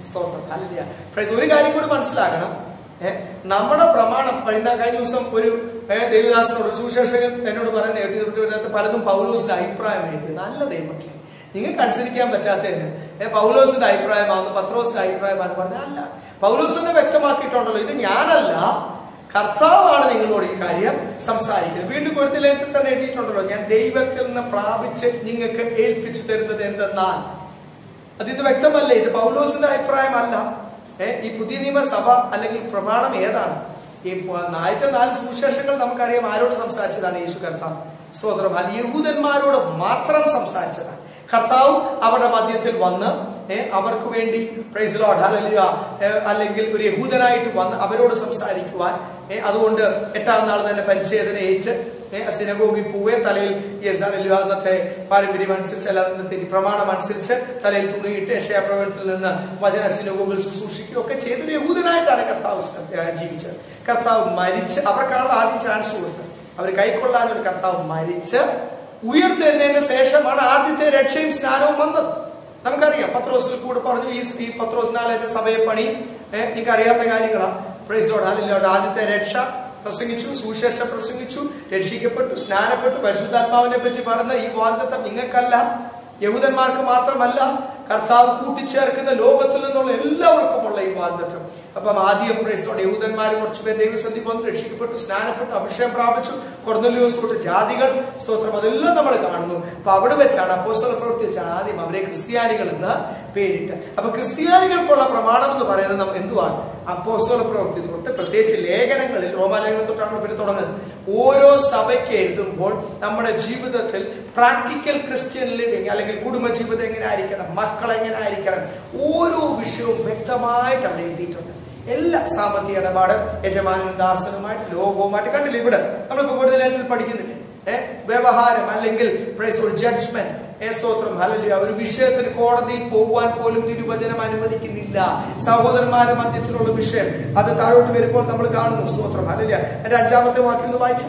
സ്തോത്രം ഹല്ലേലൂയ Praise. ഒരു കാര്യം കൂടി മനസ്സിലാക്കണം ഏ, നമ്മുടെ പ്രമാണം കഴിഞ്ഞ കഴിഞ്ഞ ദിവസം ഒരു ഏ, ദേവദാസനോട് ഒരു സുശേഷകൻ എന്നോട് പറയുന്ന കേട്ടിട്ട് പലതും പൗലോസിന്റെ അഭിപ്രായം എഴുതി നല്ല ദൈവമക്കളെ നിങ്ങൾക്ക് അനുസരിക്കാൻ പറ്റാത്തതിന് ഏ, പൗലോസിന്റെ അഭിപ്രായമാണെന്ന് പത്രോസിന്റെ അഭിപ്രായമാണെന്ന് പറഞ്ഞാൽ അല്ല പൗലോസിനെ വ്യക്തമാക്കിയിട്ടുണ്ടല്ലോ ഇത് ഞാനല്ല കർത്താവാണ് നിങ്ങളോട് ഈ കാര്യം സംസാരിക്കുന്നത് വീണ്ടും കൊടുത്തിലേക്ക് തന്നെ എഴുതിയിട്ടുണ്ടല്ലോ ഞാൻ ദൈവത്തിൽ നിന്ന് പ്രാപിച്ച് നിങ്ങൾക്ക് ഏൽപ്പിച്ചു തരുന്നത് എന്തെന്നാൽ അത് ഇത് വ്യക്തമല്ലേ ഇത് പൗലോസിന്റെ അഭിപ്രായമല്ല ഏ, ഈ പുതിയ നിയമസഭ അല്ലെങ്കിൽ പ്രമാണം ഏതാണ് ഈ പ- ആദ്യത്തെ നാല് സുവിശേഷങ്ങൾ നമുക്കറിയാം ആരോട് സംസാരിച്ചതാണ് യേശു കർത്താവ് സ്തോത്രം അത് യഹൂദന്മാരോട് മാത്രം സംസാരിച്ചതാണ് കർത്താവ് അവരുടെ മധ്യത്തിൽ വന്ന് ഏ, അവർക്ക് വേണ്ടി പ്രൈസ് ലോഡ് ഹല്ലേലൂയ ഏ, അല്ലെങ്കിൽ ഒരു യഹൂദനായിട്ട് വന്ന് അവരോട് സംസാരിക്കുവാൻ ഏ, അതുകൊണ്ട് എട്ടാം നാൾ തന്നെ പരിച്ഛേദന ഏറ്റ് സിനഗോഗിൽ പോവുകയും തലയിൽ ഈ ഹല്ലേലൂയ അന്നത്തെ പാരമ്പര്യം അനുസരിച്ച് അല്ലാതെ ഇന്നത്തെ ഈ പ്രമാണം അനുസരിച്ച് തലയിൽ തുണിയിട്ട് യശയാപ്രവണത്തിൽ നിന്ന് വചന സിനഗോഗിൽ ശുശ്രൂഷിക്കുകയും ഒക്കെ ചെയ്തൊരു യഹൂദനായിട്ടാണ് കർത്താവ് സ- ഏ, ജീവിച്ചത് കർത്താവ് മരിച്ച് അവർക്കാണ് ആദ്യം ചാൻസ് കൊടുത്തത് അവർ കൈക്കൊള്ളാൻ ഒരു കർത്താവ് മരിച്ച് ഉയർത്തെഴുന്നതിന് ശേഷമാണ് ആദ്യത്തെ രക്ഷയും സ്നാനവും വന്നത് നമുക്കറിയാം പത്രോസിൽ കൂടെ പറഞ്ഞു ഈ ഈ പത്രോസിനാൽ എന്റെ സഭയെ പണി ഏഹ് നിങ്ങൾക്ക് അറിയാവുന്ന കാര്യങ്ങളാണ് പ്രൈസ് ലോഡ് ഹല്ലേലൂയ ആദ്യത്തെ രക്ഷ പ്രസംഗിച്ചു സുശേഷം പ്രസംഗിച്ചു രക്ഷിക്കപ്പെട്ടു സ്നാനപ്പെട്ടു പരിശുദ്ധാത്മാവിനെ പറ്റി പറഞ്ഞ ഈ വാഗ്ദത്തം നിങ്ങൾക്കല്ല യഹൂദന്മാർക്ക് മാത്രമല്ല കർത്താവ് കൂട്ടിച്ചേർക്കുന്ന ലോകത്തിൽ നിന്നുള്ള എല്ലാവർക്കുമുള്ള ഈ വാഗ്ദത്തം അപ്പം ആദ്യം പ്രൈസോടെ യഹൂദന്മാർ കുറച്ചുപേർ ദൈവസന്ധി വന്നു രക്ഷിക്കപ്പെട്ടു സ്നാനപ്പെട്ടു അഭിഷേകം പ്രാപിച്ചു കൊർന്നലിയോസ് തൊട്ട് ജാതികൾ സ്തോത്രം അതെല്ലാം നമ്മൾ കാണുന്നു അപ്പൊ അവിടെ വെച്ചാണ് അപ്പോസ്തല പ്രവർത്തിച്ച ആദ്യം അവരെ ക്രിസ്ത്യാനികൾ എന്ന് പേരിട്ട് അപ്പൊ ക്രിസ്ത്യാനികൾക്കുള്ള പ്രമാണം എന്ന് പറയുന്നത് നമ്മ എന്തുവാണ് അപ്പോസ്തല പ്രവൃത്തി തൊട്ട് പ്രത്യേകിച്ച് ലേഖനങ്ങളിൽ റോമാലേഖനം തൊട്ടാണ് പിന്നെ തുടങ്ങുന്നത് ഓരോ സഭയ്ക്ക് എഴുതുമ്പോൾ നമ്മുടെ ജീവിതത്തിൽ പ്രാക്ടിക്കൽ ക്രിസ്ത്യൻ ലിവിങ് അല്ലെങ്കിൽ കുടുംബജീവിതം എങ്ങനെ ആയിരിക്കണം മക്കൾ എങ്ങനെ ആയിരിക്കണം ഓരോ വിഷയവും വ്യക്തമായിട്ട് അവിടെ എഴുതിയിട്ടുണ്ട് എല്ലാ സാമ്പത്തിക ഇടപാട് യജമാനും ദാസനുമായിട്ട് ലോകവുമായിട്ട് കണ്ടില്ല ഇവിടെ നമ്മളിപ്പോ കൂടുതലായിട്ട് പഠിക്കുന്നില്ലേ ഏഹ് വ്യവഹാരം അല്ലെങ്കിൽ പ്രൈസ് ഒരു ജഡ്ജ്മെന്റ് ഏ സ്തോത്രം ഹല്ലേലൂയ ഒരു വിഷയത്തിന് കോടതിയിൽ പോകുവാൻ പോലും തിരുവചനം അനുവദിക്കുന്നില്ല സഹോദരന്മാരുടെ മധ്യത്തിലുള്ള വിഷയം അത് താഴോട്ട് വരുമ്പോൾ നമ്മൾ കാണുന്നു സ്തോത്രം ഹല്ലേലൂയ എന്റെ അഞ്ചാമത്തെ വാക്യം ഒന്ന് വായിച്ചു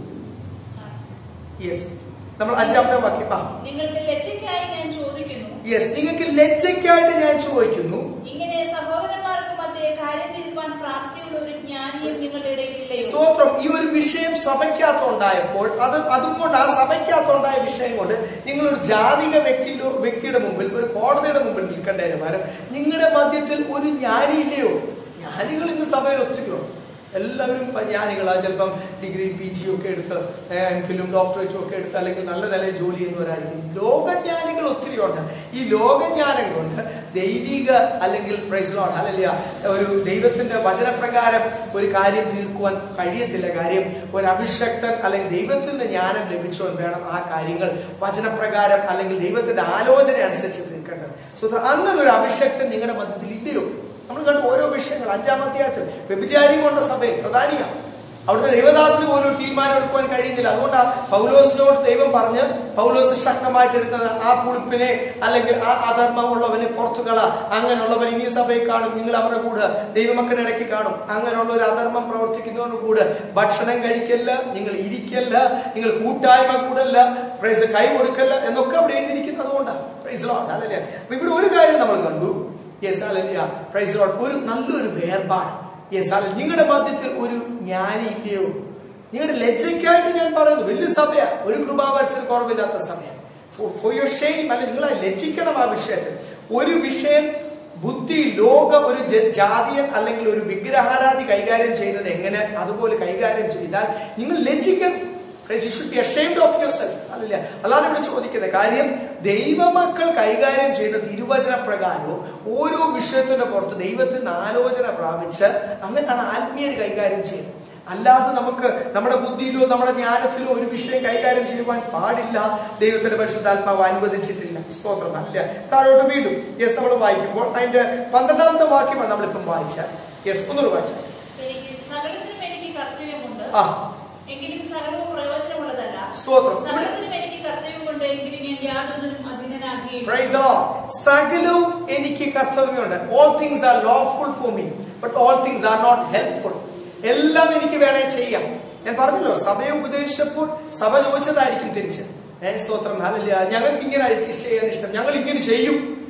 യെസ് നമ്മൾ അഞ്ചാമത്തെ വാക്യം ആ നിങ്ങൾക്ക് ലജ്ജയ്ക്കായി ഞാൻ ചോദിക്കുന്നു യെസ് നിങ്ങൾക്ക് ലജ്ജയ്ക്കായിട്ട് ഞാൻ ചോദിക്കുന്നു ഇങ്ങനെ സഹോദരന്മാർക്ക് മധ്യേ കാര്യം തീരുമാൻ പ്രാപ്തിയുള്ള ഒരു ജ്ഞാനിയും നിങ്ങളുടെ ഇടയിലില്ലയോ സ്തോത്രം ഈ ഒരു വിഷയം സഭയ്ക്കകത്ത് ഉണ്ടായപ്പോൾ അത് അതും കൊണ്ട് ആ സഭയ്ക്കകത്ത് ഉണ്ടായ വിഷയം കൊണ്ട് നിങ്ങൾ ഒരു ജാതിക വ്യക്തിയുടെ വ്യക്തിയുടെ മുമ്പിൽ ഒരു കോടതിയുടെ മുമ്പിൽ നിൽക്കേണ്ടതിന് പകരം നിങ്ങളുടെ മധ്യത്തിൽ ഒരു ജ്ഞാനിയില്ലയോ ജ്ഞാനികൾ ഇന്ന് സഭയിൽ ഒത്തിരിയോ എല്ലാവരും പ- ജ്ഞാനികളാ ചിലപ്പം ഡിഗ്രി പി ജി ഒക്കെ എടുത്ത് ഫിലിം ഡോക്ടറേറ്റും ഒക്കെ എടുത്ത് അല്ലെങ്കിൽ നല്ല നിലയിൽ ജോലി ചെയ്യുന്നവരായിരിക്കും ലോകജ്ഞാനികൾ ഒത്തിരി ഉണ്ട് ഈ ലോകജ്ഞാനം കൊണ്ട് ദൈവിക അല്ലെങ്കിൽ പ്രൈസ് ലോഡ് അല്ലല്ല ഒരു ദൈവത്തിന്റെ വചനപ്രകാരം ഒരു കാര്യം തീർക്കുവാൻ കഴിയത്തില്ല കാര്യം ഒരു അഭിഷക്തൻ അല്ലെങ്കിൽ ദൈവത്തിന്റെ ജ്ഞാനം ലഭിച്ചവൻ വേണം ആ കാര്യങ്ങൾ വചനപ്രകാരം അല്ലെങ്കിൽ ദൈവത്തിന്റെ ആലോചന അനുസരിച്ച് തീർക്കേണ്ടത് സോ അങ്ങനെ ഒരു അഭിഷക്തൻ നിങ്ങളുടെ മധ്യത്തിൽ ഇല്ലയോ നമ്മൾ കണ്ടു ഓരോ വിഷയങ്ങൾ അഞ്ചാമത്തെ അധ്യായത്തിൽ വ്യഭിചാരി കൊണ്ട സഭയിൽ പ്രധാനിയാണ് അവിടുത്തെ ദൈവദാസിന് പോലും ഒരു തീരുമാനം എടുക്കുവാൻ കഴിയുന്നില്ല അതുകൊണ്ടാണ് പൗലോസിനോട് ദൈവം പറഞ്ഞ് പൗലോസ് ശക്തമായിട്ട് എടുത്തത് ആ പുളിപ്പിനെ അല്ലെങ്കിൽ ആ അധർമ്മമുള്ളവനെ പുറത്തുകള അങ്ങനെയുള്ളവർ ഇനി സഭയിൽ കാണും നിങ്ങൾ അവരുടെ കൂടെ ദൈവമക്കളുടെ ഇടയ്ക്ക് കാണും അങ്ങനെയുള്ള ഒരു അധർമ്മം പ്രവർത്തിക്കുന്നവരുടെ കൂടെ ഭക്ഷണം കഴിക്കല്ല നിങ്ങൾ ഇരിക്കല്ല നിങ്ങൾ കൂട്ടായ്മ കൂടല്ല പ്രൈസ് കൈ കൊടുക്കല്ല എന്നൊക്കെ അവിടെ എഴുതിയിരിക്കുന്നത് കൊണ്ടാണ് പ്രൈസ് ലോട്ട് അതല്ലേ അപ്പൊ ഇവിടെ ഒരു കാര്യം നമ്മൾ കണ്ടു യെസ് അല്ലെ പ്രൈസ് ലോട്ട് ഒരു നല്ലൊരു വേർപാട് യെസ് അല്ല നിങ്ങളുടെ മധ്യത്തിൽ ഒരു ജ്ഞാനി ഇല്ലയോ നിങ്ങളുടെ ലജ്ജയ്ക്കായിട്ട് ഞാൻ പറയുന്നു വലിയ സഭയാ ഒരു കൃപാവരത്തിന് കുറവില്ലാത്ത സമയം ഫോർ യുവർ ഷെയിം അല്ലെ നിങ്ങളെ ലജ്ജിക്കണം ആ വിഷയത്തിൽ ഒരു വിഷയം ബുദ്ധി ലോക ഒരു ജ- ജാതിയൻ അല്ലെങ്കിൽ ഒരു വിഗ്രഹാരാധി കൈകാര്യം ചെയ്യുന്നത് എങ്ങനെ അതുപോലെ കൈകാര്യം ചെയ്താൽ നിങ്ങൾ ലജ്ജിക്കണം you should be ashamed of yourself അല്ല അതാണ് ഇവിടെ ചോദിക്കുന്നത് കാര്യം ദൈവമക്കൾ കൈകാര്യം ചെയ്ത തിരുവചന പ്രകാരവും ഓരോ വിഷയത്തിന്റെ പുറത്ത് ദൈവത്തിൽ നിന്ന് ആലോചന പ്രാപിച്ച് അങ്ങനെയാണ് ആത്മീയർ കൈകാര്യം ചെയ്യുന്നത് അല്ലാതെ നമുക്ക് നമ്മുടെ ബുദ്ധിയിലോ നമ്മുടെ ജ്ഞാനത്തിലോ ഒരു വിഷയം കൈകാര്യം ചെയ്യുവാൻ പാടില്ല ദൈവത്തിന്റെ പരിശുദ്ധാത്മാവ് അനുവദിച്ചിട്ടില്ല സ്തോത്രം അല്ല താഴോട്ട് വീണ്ടും യെസ് നമ്മൾ വായിക്കുമ്പോൾ അതിന്റെ പന്ത്രണ്ടാമത്തെ വാക്യമാണ് നമ്മളിപ്പം വായിച്ച യെസ് ഒന്നുകൂടെ വായിച്ചാൽ എനിക്ക് സകലത്തിനും എനിക്ക് കർത്തവ്യമുണ്ട് ആ എങ്കിലും സകലവും പ്രയോജനമുള്ളതല്ല സ്തോത്രം. സകലത്തിനും എനിക്ക് കർത്തവ്യമുണ്ട് എങ്കിലും ഞാൻ യാതൊന്നിനും അധീനനാകുകയില്ല Praise the Lord. സകലവും എനിക്ക് കർത്തവ്യമുണ്ട് all things are lawful for me but all things are not helpful എല്ലാം എനിക്ക് വേണേ ചെയ്യാം ഞാൻ പറഞ്ഞല്ലോ സഭയെ ഉപദേശിച്ചപ്പോൾ സഭ ചോദിച്ചതായിരിക്കും തിരിച്ച് ഏ, സ്തോത്രം ഹല്ലേലൂയ ഞങ്ങൾക്ക് ഇങ്ങനെ ചെയ്യാൻ ഇഷ്ടം ഞങ്ങൾ ഇങ്ങനെ ചെയ്യും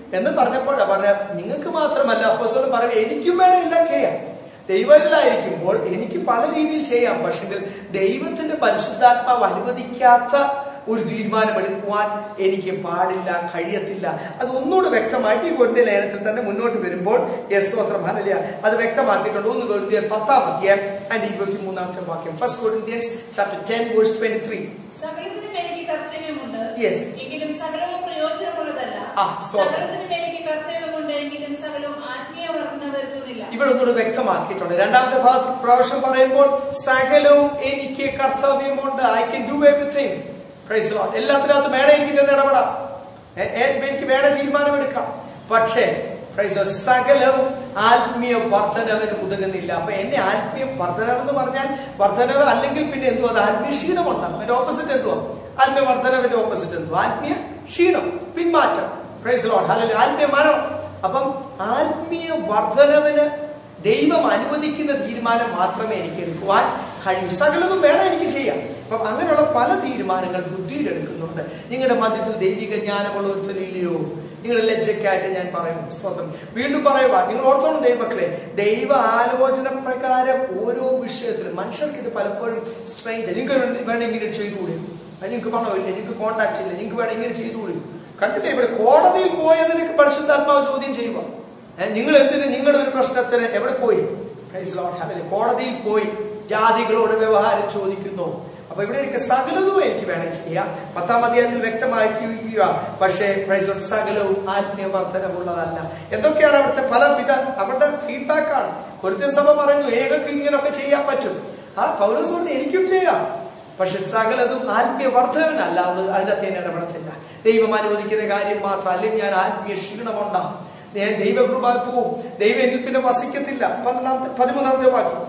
എന്ന് പറഞ്ഞപ്പോഴാ പറഞ്ഞ നിങ്ങൾക്ക് മാത്രമല്ല അപ്പോസ്തലൻ പറയും എനിക്കും വേണം എല്ലാം ചെയ്യാം ദൈവത്തിലായിരിക്കുമ്പോൾ എനിക്ക് പല രീതിയിൽ ചെയ്യാം പക്ഷെങ്കിൽ ദൈവത്തിന്റെ പരിശുദ്ധാത്മാവ് അനുവദിക്കാത്ത ഒരു തീരുമാനമെടുക്കുവാൻ എനിക്ക് പാടില്ല കഴിയത്തില്ല അത് ഒന്നുകൂടെ വ്യക്തമായിട്ട് ഈ കൊരിന്ത്യ ലേഖനത്തിൽ തന്നെ മുന്നോട്ട് വരുമ്പോൾ യസ്തോത്രം ഹല്ലേലൂയ അത് വ്യക്തമാക്കിയിട്ടുണ്ട് ഒന്ന് കൊരിന്ത്യർ പത്താം അധ്യായം അതിന്റെ ഇരുപത്തി മൂന്നാമത്തെ വാക്യം first Corinthians chapter ten verse twenty three സകലത്തിനും എനിക്ക് കർത്തവ്യമുണ്ട് Yes. എങ്കിലും സകലവും പ്രയോജനമുള്ളതല്ല ആ, സ്തോത്രം. സകലത്തിനും എനിക്ക് കർത്തവ്യമുണ്ട് എങ്കിലും സകലവും ആത്മീയ വർധന വരുത്തുന്നില്ല ഇവിടെ ഒന്നുകൂടെ വ്യക്തമാക്കിയിട്ടുണ്ട് രണ്ടാമത്തെ ഭാഗത്ത് പ്രാവശ്യം പറയുമ്പോൾ സകലവും എനിക്ക് കർത്തവ്യമുണ്ട് I can do everything praise Lord എല്ലാത്തിനകത്തും വേണം എനിക്ക് ചെന്ന് ഇടപെടാം എ- എ- എനിക്ക് വേണം തീരുമാനമെടുക്കാം പക്ഷേ പ്രൈസ് ലോർഡ്, സകലവും ആത്മീയ വർധനവിന് ഉതകുന്നില്ല അപ്പൊ എന്നെ ആത്മീയ വർധനവ് എന്ന് പറഞ്ഞാൽ വർധനവ് അല്ലെങ്കിൽ പിന്നെ എന്തുവാ അത് ആത്മീയ ക്ഷീണമുണ്ടാകും അതിന്റെ ഓപ്പോസിറ്റ് എന്തുവാ ആത്മീയ വർധനവിന്റെ ഓപ്പോസിറ്റ് എന്തുവാ ആത്മീയ ക്ഷീണം പിന്മാറ്റം പ്രൈസ് ലോഡ് അല്ലെങ്കിൽ ആത്മീയ മരണം അപ്പം ആത്മീയ വർധനവിന് ദൈവം അനുവദിക്കുന്ന തീരുമാനം മാത്രമേ എനിക്ക് എടുക്കുവാൻ കഴിയൂ സകലതും വേണം എനിക്ക് ചെയ്യാം അപ്പം അങ്ങനെയുള്ള പല തീരുമാനങ്ങൾ ബുദ്ധിയിൽ എടുക്കുന്നുണ്ട് നിങ്ങളുടെ മധ്യത്തിൽ ദൈവിക ജ്ഞാനമുള്ള ഒരുത്തരില്ലയോ നിങ്ങളുടെ ലജ്ജയ്ക്കായിട്ട് ഞാൻ പറയുന്നു സ്വന്തം വീണ്ടും പറയുക നിങ്ങൾ ഓർത്തോണം ദൈവമക്കളെ ദൈവ ആലോചന പ്രകാരം ഓരോ വിഷയത്തിലും മനുഷ്യർക്ക് ഇത് പലപ്പോഴും സ്ട്രേഞ്ച് നിങ്ങൾക്ക് വേണം ഇങ്ങനെ ചെയ്തുകൂടി നിങ്ങൾക്ക് പണമില്ല നിങ്ങൾക്ക് കോണ്ടാക്ട് ഇല്ല നിങ്ങൾക്ക് വേണം ഇങ്ങനെ ചെയ്തുകൂടി കണ്ടില്ലേ ഇവിടെ കോടതിയിൽ പോയതിന് പരിശുദ്ധാത്മാവ് ചോദ്യം ചെയ്യുക ഏ, നിങ്ങൾ എന്തിന് നിങ്ങളുടെ ഒരു പ്രശ്നത്തിന് എവിടെ പോയി Praise the Lord. Hallelujah. കോടതിയിൽ പോയി ജാതികളോട് വ്യവഹാരം ചോദിക്കുന്നു അപ്പൊ ഇവിടെ എനിക്ക് സകലവും എനിക്ക് വേണം ചെയ്യാം പത്താം അധ്യായത്തിൽ വ്യക്തമാക്കിയിരിക്കുക പക്ഷേ പ്രൈസ് the Lord, സകലവും ആത്മീയ വർധനമുള്ളതല്ല എന്തൊക്കെയാണ് അവിടുത്തെ പല വിധ അവരുടെ ഫീഡ്ബാക്ക് ആണ് ഒരു സഭ പറയുന്നു ഏകക്ക് ഇങ്ങനൊക്കെ ചെയ്യാൻ പറ്റും ആ പൗരസ് കൊണ്ട് എനിക്കും ചെയ്യാം പക്ഷെ സകലതും ആത്മീയ വർധനല്ല അത് അതിന്റെ അകത്ത് ഞാൻ ഇടപെടത്തില്ല ദൈവം അനുവദിക്കുന്ന കാര്യം മാത്രം അല്ലെങ്കിൽ ഞാൻ ആത്മീയ ക്ഷീണമുണ്ടാകും ഞാൻ ദൈവകൃപ പോവും ദൈവം എന്നിൽ പിന്നെ വസിക്കത്തില്ല പന്ത്രണ്ടാമത്തെ പതിമൂന്നാമത്തെ വാക്യം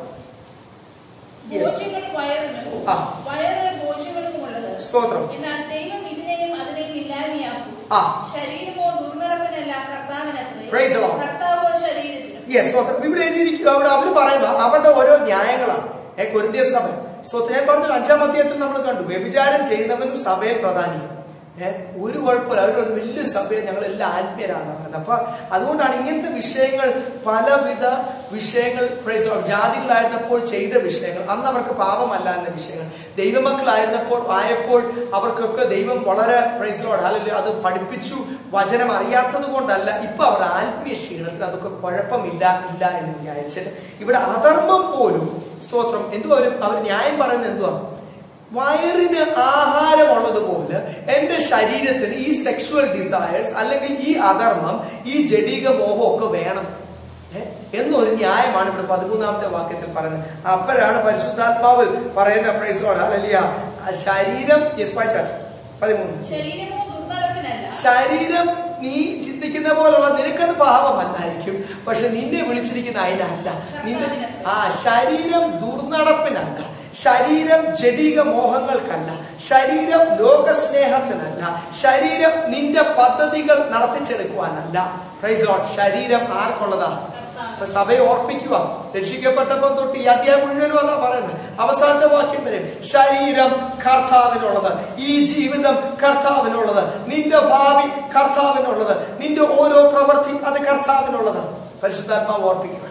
Yes. ബോധ്യങ്ങൾ വയറിനും ആ. വയറ് ബോധ്യങ്ങൾക്കും ഉള്ളത് സ്തോത്രം എന്നാൽ ദൈവം ഇതിനെയും അതിനെയും ഇല്ലായ്മയാക്കും ആ. ശരീരമോ ദുർനടപ്പിനല്ല കർത്താവിനത്രേ Praise the Lord. കർത്താവോ ശരീരത്തിനും യെസ് സ്തോത്രം ഇവിടെ എഴുതിയിരിക്കുക അവിടെ അവർ പറയുന്ന അവരുടെ ഓരോ ന്യായങ്ങളാണ് ഏ കൊരിന്ത്യ സഭ സ്തോത്രം ഞാൻ പറഞ്ഞു അഞ്ചാം അധ്യായത്തിൽ നമ്മൾ കണ്ടു വ്യഭിചാരം ചെയ്യുന്നവനും സഭയെ പ്രധാനി ഏഹ് ഒരു കുഴപ്പമില്ല അവരുടെ ഒരു വലിയ സഭയെ ഞങ്ങൾ എല്ലാം ആത്മീയരാണ് പറയുന്നത് അപ്പൊ അതുകൊണ്ടാണ് ഇങ്ങനത്തെ വിഷയങ്ങൾ പലവിധ വിഷയങ്ങൾ praise the Lord, ജാതികളായിരുന്നപ്പോൾ ചെയ്ത വിഷയങ്ങൾ അന്ന് അവർക്ക് പാപമല്ലാത്ത വിഷയങ്ങൾ ദൈവമക്കളായിരുന്നപ്പോൾ ആയപ്പോൾ അവർക്കൊക്കെ ദൈവം വളരെ പ്രൈസലോട് അല്ലെങ്കിൽ അത് പഠിപ്പിച്ചു വചനം അറിയാത്തത് കൊണ്ടല്ല ഇപ്പൊ അവർ ആത്മീയ ക്ഷീണത്തിൽ അതൊക്കെ കുഴപ്പമില്ല ഇല്ല എന്ന് വിചാരിച്ചിട്ട് ഇവിടെ അധർമ്മം പോലും സ്തോത്രം എന്തുവാ അവർ അവർ ന്യായം പറയുന്നത് എന്തുവാ വയറിന് ആഹാരമുള്ളതുപോലെ എന്റെ ശരീരത്തിന് ഈ സെക്ഷുവൽ ഡിസയേഴ്സ് അല്ലെങ്കിൽ ഈ അധർമ്മം ഈ ജഡിക മോഹം ഒക്കെ വേണം ഏ? എന്നൊരു ന്യായമാണ് ഇവിടെ പതിമൂന്നാമത്തെ വാക്യത്തിൽ പറയുന്നത് അപ്പോഴാണ് പരിശുദ്ധാത്മാവ് പറയുന്ന പ്രൈസോട് അല്ലല്ല ശരീരം yes, വായിച്ചാട്ടെ. പതിമൂന്ന് ശരീരമോ ദുർനടപ്പിനല്ല ശരീരം നീ ചിന്തിക്കുന്ന പോലുള്ള നിനക്കത് പാപമല്ലായിരിക്കും പക്ഷെ നിന്നെ വിളിച്ചിരിക്കുന്ന അതിനല്ല നിന്റെ ആ ശരീരം ദുർനടപ്പിനല്ല ശരീരം ജഡിക മോഹങ്ങൾക്കല്ല ശരീരം ലോകസ്നേഹത്തിനല്ല ശരീരം നിന്റെ പദ്ധതികൾ നടത്തിച്ചെടുക്കുവാനല്ല പ്രൈസ് ലോഡ് ശരീരം ആർക്കുള്ളതാ അപ്പൊ സഭയെ ഓർപ്പിക്കുക രക്ഷിക്കപ്പെട്ടപ്പോൾ തൊട്ട് ഈ അധ്യായം മുഴുവനും അതാ പറയുന്നത് അവസാനത്തെ വാക്യം വരെ ശരീരം കർത്താവിനുള്ളത് ഈ ജീവിതം കർത്താവിനുള്ളത് നിന്റെ ഭാവി കർത്താവിനുള്ളത് നിന്റെ ഓരോ പ്രവൃത്തി അത് കർത്താവിനുള്ളത് പരിശുദ്ധാത്മാവ് ഓർപ്പിക്കുക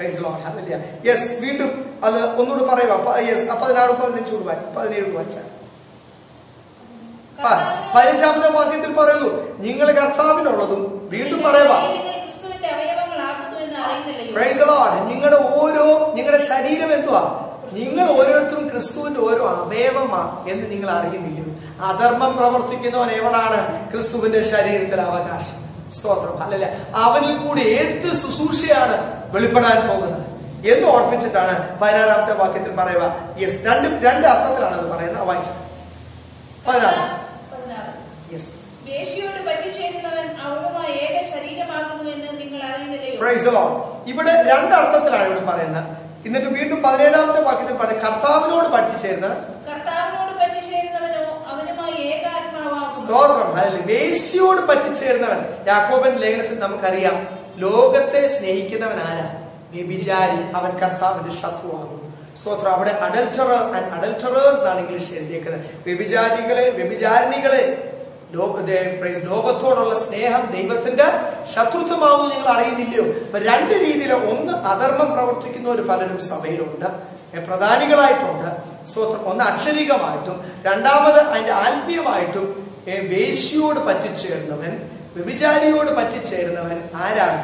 യെസ് വീണ്ടും അത് ഒന്നുകൂടി പറയുക യെസ് പതിനാറ് പതിനഞ്ച് രൂപ പതിനേഴ് വായിച്ചാൽ ആ, പതിനഞ്ചാമത്തെ വാക്യത്തിൽ പറയുന്നു നിങ്ങൾ കർത്താവിനുള്ളതും വീണ്ടും പറയുക ശരീരങ്ങൾ ക്രിസ്തുവിന്റെ അവയവങ്ങളാകുന്നു എന്ന് അറിയുന്നില്ലയോ പ്രൈസ് ലോർഡ് നിങ്ങളുടെ ഓരോ നിങ്ങളുടെ ശരീരം എന്തുവാ നിങ്ങൾ ഓരോരുത്തരും ക്രിസ്തുവിന്റെ ഓരോ അവയവമാ എന്ന് നിങ്ങൾ അറിയുന്നില്ല അധർമ്മം പ്രവർത്തിക്കുന്നവൻ എവിടാണ് ക്രിസ്തുവിന്റെ ശരീരത്തിൽ അവകാശം സ്തോത്രം അല്ലല്ല അവനിൽ കൂടി ഏത് ശുശ്രൂഷയാണ് വെളിപ്പെടാൻ പോകുന്നത് എന്ന് ഓർപ്പിച്ചിട്ടാണ് പതിനാറാമത്തെ വാക്യത്തിൽ പറയുക യെസ് രണ്ട് രണ്ട് അർത്ഥത്തിലാണ് അത് പറയുന്നത് വായിച്ച പതിനാറ് പതിനാറ്. യെസ് വേശ്യയോട് പറ്റിച്ചേരുന്നവൻ അവളുമായി ഏക ശരീരമാകുന്നുവെന്ന് നിങ്ങൾ അറിയുന്നില്ലയോ പ്രൈസ് ലോർഡ് ഇവിടെ രണ്ട് അർത്ഥത്തിലാണ് ഇവിടെ പറയുന്നത് എന്നിട്ട് വീണ്ടും പതിനേഴാമത്തെ വാക്യത്തിൽ പറയുന്നത് കർത്താവിനോട് പഠിച്ചേരുന്ന കർത്താവിനോട് പറ്റിച്ചേരുന്നവനോ അവനുമായി ഏകാത്മാവാകുന്നു സ്തോത്രം അല്ലെങ്കിൽ വേശ്യയോട് പറ്റിച്ചേരുന്നവൻ യാക്കോബൻ ലേഖനത്തിൽ നമുക്കറിയാം ലോകത്തെ സ്നേഹിക്കുന്നവൻ ആരാ വ്യഭിചാരി അവൻ കർത്താവിന്റെ ശത്രുവാകുന്നു സ്തോത്രം അവിടെ അഡൽറ്റർ ആൻഡ് അഡൽറ്ററേഴ്സ് എന്നാണ് ഇംഗ്ലീഷ് എഴുതിയേക്കുന്നത് വ്യഭിചാരികളെ വ്യഭിചാരിണികളെ ലോ- ദേ- praise ലോകത്തോടുള്ള സ്നേഹം ദൈവത്തിന്റെ ശത്രുത്വമാവുമെന്ന് നിങ്ങൾ അറിയുന്നില്ലയോ അപ്പൊ രണ്ട് രീതിയിൽ ഒന്ന് അധർമ്മം പ്രവർത്തിക്കുന്നവർ പലരും സഭയിലുണ്ട് ഏ, പ്രധാനികളായിട്ടുണ്ട് സ്തോത്രം ഒന്ന് അക്ഷരികമായിട്ടും രണ്ടാമത് അതിന്റെ ആത്മീയമായിട്ടും ഏ, വേശ്യയോട് പറ്റിച്ചേർന്നവൻ വ്യഭിചാരിയോട് പറ്റിച്ചേരുന്നവൻ ആരാണ്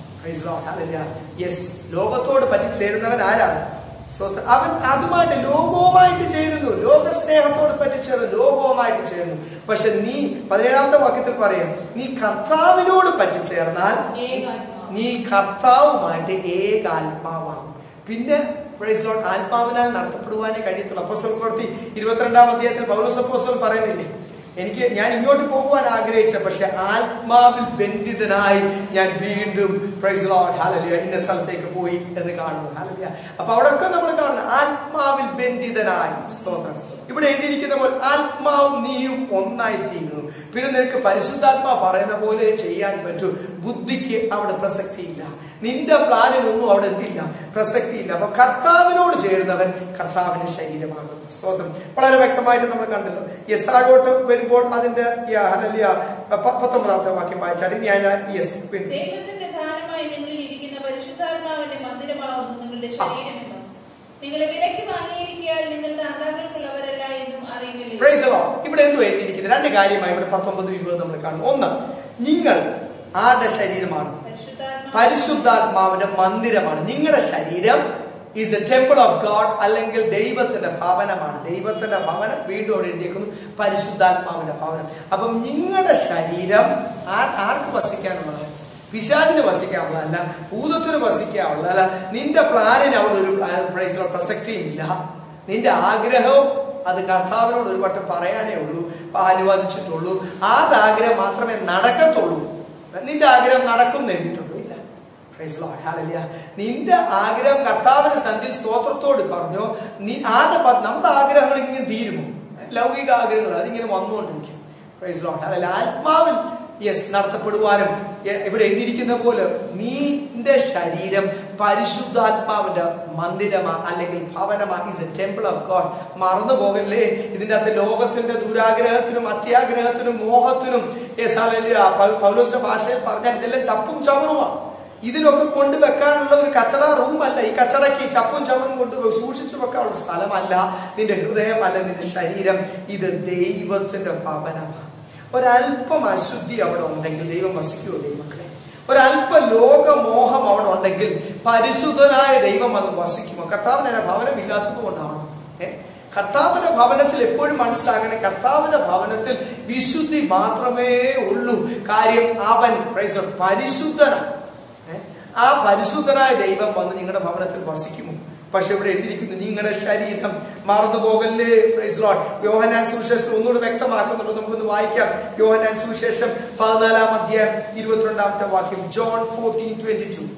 യെസ് ലോകത്തോട് പറ്റിച്ചേരുന്നവൻ ആരാണ് സ്തോത്രം അവൻ അതുമായിട്ട് ലോകവുമായിട്ട് ചേരുന്നു ലോക സ്നേഹത്തോട് പറ്റിച്ചേർന്നു ലോകവുമായിട്ട് ചേരുന്നു പക്ഷെ നീ പതിനേഴാമത്തെ വാക്യത്തിൽ പറയും നീ കർത്താവിനോട് പറ്റിച്ചേർന്നാൽ ഏകാത്മാവ്. നീ കർത്താവുമായിട്ട് ഏകാത്മാവാകും പിന്നെ praise Lord, ആത്മാവിനാൽ നടത്തപ്പെടുവാനേ കഴിയത്തുള്ളൂ അപ്പോസ്തല പ്രവൃത്തി ഇരുപത്തിരണ്ടാം അധ്യായത്തിൽ പൗലോസ് അപ്പോസ്തലൻ പറയുന്നില്ലേ എനിക്ക് ഞാൻ ഇങ്ങോട്ട് പോകുവാൻ ആഗ്രഹിച്ച പക്ഷെ ആത്മാവിൽ ബന്ധിതനായി ഞാൻ വീണ്ടും പ്രൈസ് ലോഡ് ഹാലലിയ ഇന്ന സ്ഥലത്തേക്ക് പോയി എന്ന് കാണുന്നു ഹാലലിയ അപ്പൊ അവിടെയൊക്കെ നമ്മൾ കാണുന്നു ആത്മാവിൽ ബന്ധിതനായി സ്തോത്രം ഇവിടെ എഴുതിയിരിക്കുന്ന പോലെ ആത്മാവും നീയും ഒന്നായി തീരുന്നു പിന്നെ നിനക്ക് പരിശുദ്ധാത്മാ പറയുന്ന പോലെ ചെയ്യാൻ പറ്റൂ ബുദ്ധിക്ക് അവിടെ പ്രസക്തിയില്ല നിന്റെ പ്ലാനിനൊന്നും അവിടെ എന്തില്ല പ്രസക്തിയില്ല അപ്പൊ കർത്താവിനോട് ചേരുന്നവൻ കർത്താവിന്റെ ശരീരമാകുന്നു സ്തോത്രം വളരെ വ്യക്തമായിട്ട് നമ്മൾ കണ്ടല്ലോ യെസ് താഴോട്ട് വരുമ്പോൾ അതിന്റെ യാ, ഹല്ലേലൂയ, പ- പത്തൊമ്പതാമത്തെ വാക്യം വായിച്ചാൽ ഞാൻ യെസ് പിന്നെ ദൈവത്തിന്റെ ദാനമായി നിങ്ങളിൽ ഇരിക്കുന്ന പരിശുദ്ധാത്മാവിന്റെ മന്ദിരമാകുന്നു നിങ്ങളുടെ ശരീരമെന്നും നിങ്ങളെ വിലയ്ക്ക് വാങ്ങിയിരിക്കാൻ നിങ്ങൾ ദാതാക്കൾക്കുള്ളവരല്ല എന്നും അറിയുന്നില്ല Praise the Lord. ഇവിടെ എന്തോ എഴുതിയിരിക്കുന്നത് രണ്ട് കാര്യമായി ഇവിടെ പത്തൊമ്പത് ഇരുപത് നമ്മൾ കാണുന്നു ഒന്ന് നിങ്ങൾ ആരുടെ ശരീരമാണ് പരിശുദ്ധാത്മാവ് പരിശുദ്ധാത്മാവിന്റെ മന്ദിരമാണ് നിങ്ങളുടെ ശരീരം is a temple of God അല്ലെങ്കിൽ ദൈവത്തിന്റെ ഭവനമാണ് ദൈവത്തിന്റെ ഭവനം വീണ്ടും അവിടെ എഴുതിയേക്കുന്നു പരിശുദ്ധാത്മാവിന്റെ ഭവനം അപ്പം നിങ്ങളുടെ ശരീരം ആ- ആർക്ക് വസിക്കാനുള്ളതാണ് പിശാചിന് വസിക്കാനുള്ളതല്ല ഭൂതത്തിന് വസിക്കാനുള്ളതല്ല നിന്റെ പ്ലാനിന് അവിടെ ഒരു പ്രൈസ് പ്രസക്തിയും ഇല്ല നിന്റെ ആഗ്രഹവും അത് കർത്താവിനോട് ഒരു വട്ടം പറയാനേ ഉള്ളൂ അനുവദിച്ചിട്ടുള്ളൂ ആഗ്രഹം മാത്രമേ നടക്കത്തുള്ളൂ നിന്റെ ആഗ്രഹം നടക്കും എന്ന് എഴുതിയിട്ടുണ്ടോ ഇല്ല Praise the Lord. Hallelujah. നിന്റെ ആഗ്രഹം കർത്താവിന്റെ സന്ധിയിൽ സ്തോത്രത്തോട് പറഞ്ഞു നീ ആദ്യ പ- നമ്മുടെ ആഗ്രഹങ്ങൾ ഇങ്ങനെ തീരുമോ ലൗകിക ആഗ്രഹങ്ങൾ അതിങ്ങനെ വന്നുകൊണ്ടിരിക്കും പ്രൈസ് ലോട്ട് അതല്ല ആത്മാവിൽ യെസ് നടത്തപ്പെടുവാനും എ- ഇവിടെ എഴുതിയിരിക്കുന്ന പോലെ നീന്റെ ശരീരം പരിശുദ്ധാത്മാവിന്റെ മന്ദിരമാ അല്ലെങ്കിൽ ഭവനമാ is a temple of God മറന്നു പോകല്ലേ ഇതിന്റെ അകത്ത് ലോകത്തിന്റെ ദുരാഗ്രഹത്തിനും അത്യാഗ്രഹത്തിനും മോഹത്തിനും യെസ് ഹല്ലേലൂയ. പൗ- പൗലോസിന്റെ ഭാഷയിൽ പറഞ്ഞാൽ ഇതെല്ലാം ചപ്പും ചവറുമാ ഇതിലൊക്കെ കൊണ്ടുവെക്കാനുള്ള ഒരു കച്ചട റൂം അല്ല ഈ കച്ചടയ്ക്ക് ഈ ചപ്പും ചവറും കൊണ്ട് സൂക്ഷിച്ചു വെക്കാനുള്ള സ്ഥലമല്ല നിന്റെ ഹൃദയം അല്ല നിന്റെ ശരീരം ഇത് ദൈവത്തിന്റെ ഭവനമാണ് ഒരല്പം അശുദ്ധി അവിടെ ഉണ്ടെങ്കിൽ ദൈവം വസിക്കുമോ ദൈവമക്കളെ ഒരല്പ ലോകമോഹം അവിടെ ഉണ്ടെങ്കിൽ പരിശുദ്ധനായ ദൈവം വന്ന് വസിക്കുമോ കർത്താവിന് അതിന് ഭവനം ഇല്ലാത്തത് കൊണ്ടാണോ ഏ കർത്താവിന്റെ ഭവനത്തിൽ എപ്പോഴും മനസ്സിലാകണേ കർത്താവിന്റെ ഭവനത്തിൽ വിശുദ്ധി മാത്രമേ ഉള്ളൂ കാര്യം അവൻ പ്രൈസ് ലോർഡ്, പരിശുദ്ധനാണ് ഏ? ആ പരിശുദ്ധനായ ദൈവം വന്ന് നിങ്ങളുടെ ഭവനത്തിൽ വസിക്കുമോ പക്ഷെ ഇവിടെ എഴുതിയിരിക്കുന്നു നിങ്ങളുടെ ശരീരം മറന്നു പോകല്ലേ പ്രൈസ് ലോർഡ് യോഹനാൻ സുവിശേഷം ഒന്നുകൂടി വ്യക്തമാക്കുന്നുണ്ട് നമുക്കൊന്ന് വായിക്കാം യോഹനാൻ സുവിശേഷം പതിനാലാം അധ്യായം ഇരുപത്തിരണ്ടാമത്തെ വാക്യം John fourteen twenty two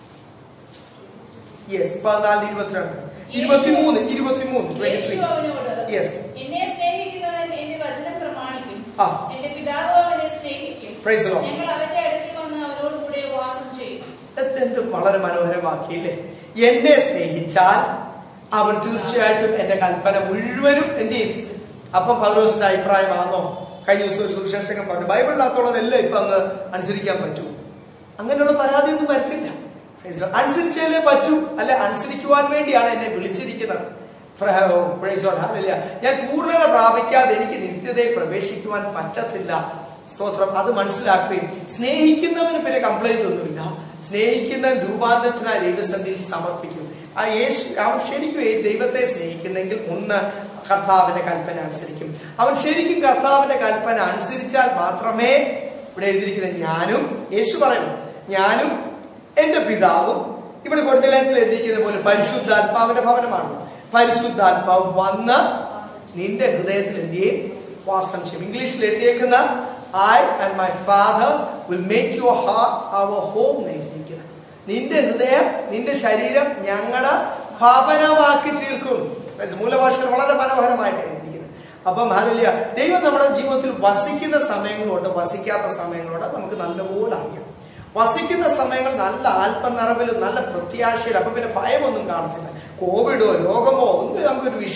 yes പതിനാല് ഇരുപത്തിരണ്ട് ഇരുപത്തിമൂന്ന് ഇരുപത്തിമൂന്ന് ട്വന്റി ത്രീ യേശു അവനോട് Yes. എന്നെ സ്നേഹിക്കുന്നവൻ എന്റെ വചനം പ്രമാണിക്കും ആ. എന്റെ പിതാവ് അവനെ സ്നേഹിക്കും Praise the Lord. ഞങ്ങൾ അവന്റെ അടുത്തിൽ വന്ന് അവനോട് കൂടെ വാസം ചെയ്യും എന്ത് വളരെ മനോഹരമാക്കിയില്ലേ എന്നെ സ്നേഹിച്ചാൽ അവൻ തീർച്ചയായിട്ടും എന്റെ കൽപ്പന മുഴുവനും എന്ത് ചെയ്യും അപ്പൊ പൗലോസിന്റെ അഭിപ്രായമാണോ കഴിഞ്ഞ ദിവസം ഒരു സുവിശേഷകൻ പറഞ്ഞു ബൈബിളിനകത്തുള്ളതെല്ലാം ഇപ്പൊ അങ്ങ് അനുസരിക്കാൻ പറ്റൂ അങ്ങനെയുള്ള പരാതിയൊന്നും വരത്തില്ല Praise the Lord. അനുസരിച്ചാലേ പറ്റൂ അല്ലെ അനുസരിക്കുവാൻ വേണ്ടിയാണ് എന്നെ വിളിച്ചിരിക്കുന്നത് പ്ര- Praise the Lord. Hallelujah. ഞാൻ പൂർണ്ണത പ്രാപിക്കാതെ എനിക്ക് നിത്യതയെ പ്രവേശിക്കുവാൻ പറ്റത്തില്ല സ്തോത്രം അത് മനസ്സിലാക്കുകയും സ്നേഹിക്കുന്നവന് പിന്നെ കംപ്ലൈന്റ് ഒന്നുമില്ല സ്നേഹിക്കുന്ന രൂപാന്തരത്തിനായി ദൈവസന്ധിയിൽ സമർപ്പിക്കും ആ യേശു അവൻ ശരിക്കും ഈ ദൈവത്തെ സ്നേഹിക്കുന്നെങ്കിൽ ഒന്ന് കർത്താവിന്റെ കൽപ്പന അനുസരിക്കും അവൻ ശരിക്കും കർത്താവിന്റെ കൽപ്പന അനുസരിച്ചാൽ മാത്രമേ ഇവിടെ എഴുതിയിരിക്കുന്ന ഞാനും യേശു പറയുന്നു ഞാനും എന്റെ പിതാവും ഇവിടെ കൊടുത്തലേഖനത്തിൽ എഴുതിയിരിക്കുന്ന പോലെ പരിശുദ്ധാത്മാവിന്റെ ഭവനമാണ് പരിശുദ്ധാത്മാവ് വന്ന് നിന്റെ ഹൃദയത്തിൽ എന്ത് ചെയ്യും വാസം ചെയ്യും ഇംഗ്ലീഷിൽ എഴുതിയേക്കുന്ന I and my father will make your heart our home എഴുതിയിരിക്കുന്നത് നിന്റെ ഹൃദയം നിന്റെ ശരീരം ഞങ്ങളുടെ ഭവനമാക്കി തീർക്കും മൂലഭാഷയിൽ വളരെ മനോഹരമായിട്ട് എഴുതിയിരിക്കുന്നത് അപ്പം ഹാലില്ല ദൈവം നമ്മുടെ ജീവിതത്തിൽ വസിക്കുന്ന സമയങ്ങളുണ്ട് വസിക്കാത്ത സമയങ്ങളുണ്ട് നമുക്ക് നല്ലപോലെ അറിയാം വസിക്കുന്ന സമയങ്ങൾ നല്ല ആത്മനിറവിലും നല്ല പ്രത്യാശയിലും അപ്പൊ പിന്നെ ഭയമൊന്നും കാണത്തില്ല കോവിഡോ രോഗമോ ഒന്നും നമുക്കൊരു വിഷയം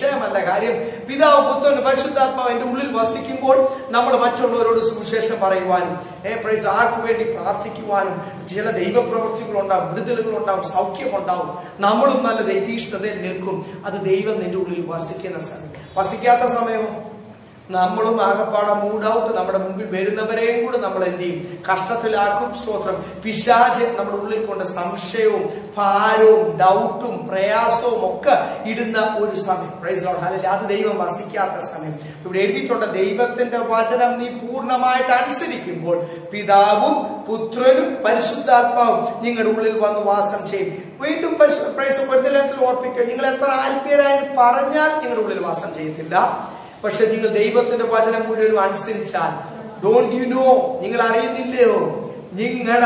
വിഷയമല്ല കാര്യം പിതാവ് പുത്രൻ പരിശുദ്ധാത്മാവ് എന്റെ ഉള്ളിൽ വസിക്കുമ്പോൾ നമ്മൾ മറ്റുള്ളവരോട് സുവിശേഷം പറയുവാനും ഏ പ്രൈസ് ആർക്ക് വേണ്ടി പ്രാർത്ഥിക്കുവാനും ചില ദൈവപ്രവൃത്തികൾ ഉണ്ടാവും വിടുതലുകൾ ഉണ്ടാവും സൗഖ്യമുണ്ടാവും നമ്മളും നല്ല ദൈതീഷ്ണതയിൽ നിൽക്കും അത് ദൈവം നിന്റെ ഉള്ളിൽ വസിക്കുന്ന സമയം വസിക്കാത്ത സമയമോ നമ്മളും ആകപ്പാടെ മൂഡ് ഔട്ട് നമ്മുടെ മുമ്പിൽ വരുന്നവരെയും കൂടെ നമ്മൾ എന്ത് ചെയ്യും കഷ്ടത്തിലാക്കും സ്തോത്രം പിശാച് നമ്മുടെ ഉള്ളിൽ കൊണ്ട് സംശയവും ഭാരവും ഡൗട്ടും പ്രയാസവും ഒക്കെ ഇടുന്ന ഒരു സമയം പ്രൈസ് ലോർഡ് ഹല്ലേലൂയ അത് ദൈവം വസിക്കാത്ത സമയം ഇവിടെ എഴുതിയിട്ടുണ്ട് ദൈവത്തിന്റെ വചനം നീ പൂർണ്ണമായിട്ട് അനുസരിക്കുമ്പോൾ പിതാവും പുത്രനും പരിശുദ്ധാത്മാവും നിങ്ങളുടെ ഉള്ളിൽ വന്ന് വാസം ചെയ്യും വീണ്ടും പരിശു- പ്രൈസ് പ്രതിലത്തിൽ ഓർപ്പിക്കുക നിങ്ങൾ എത്ര ആത്മീയരായി പറഞ്ഞാൽ നിങ്ങളുടെ ഉള്ളിൽ വാസം ചെയ്യത്തില്ല പക്ഷെ നിങ്ങൾ ദൈവത്തിന്റെ വചനം മുഴുവൻ അനുസരിച്ചാൽ ഡോണ്ട് യു നോ നിങ്ങൾ അറിയുന്നില്ലയോ നിങ്ങളുടെ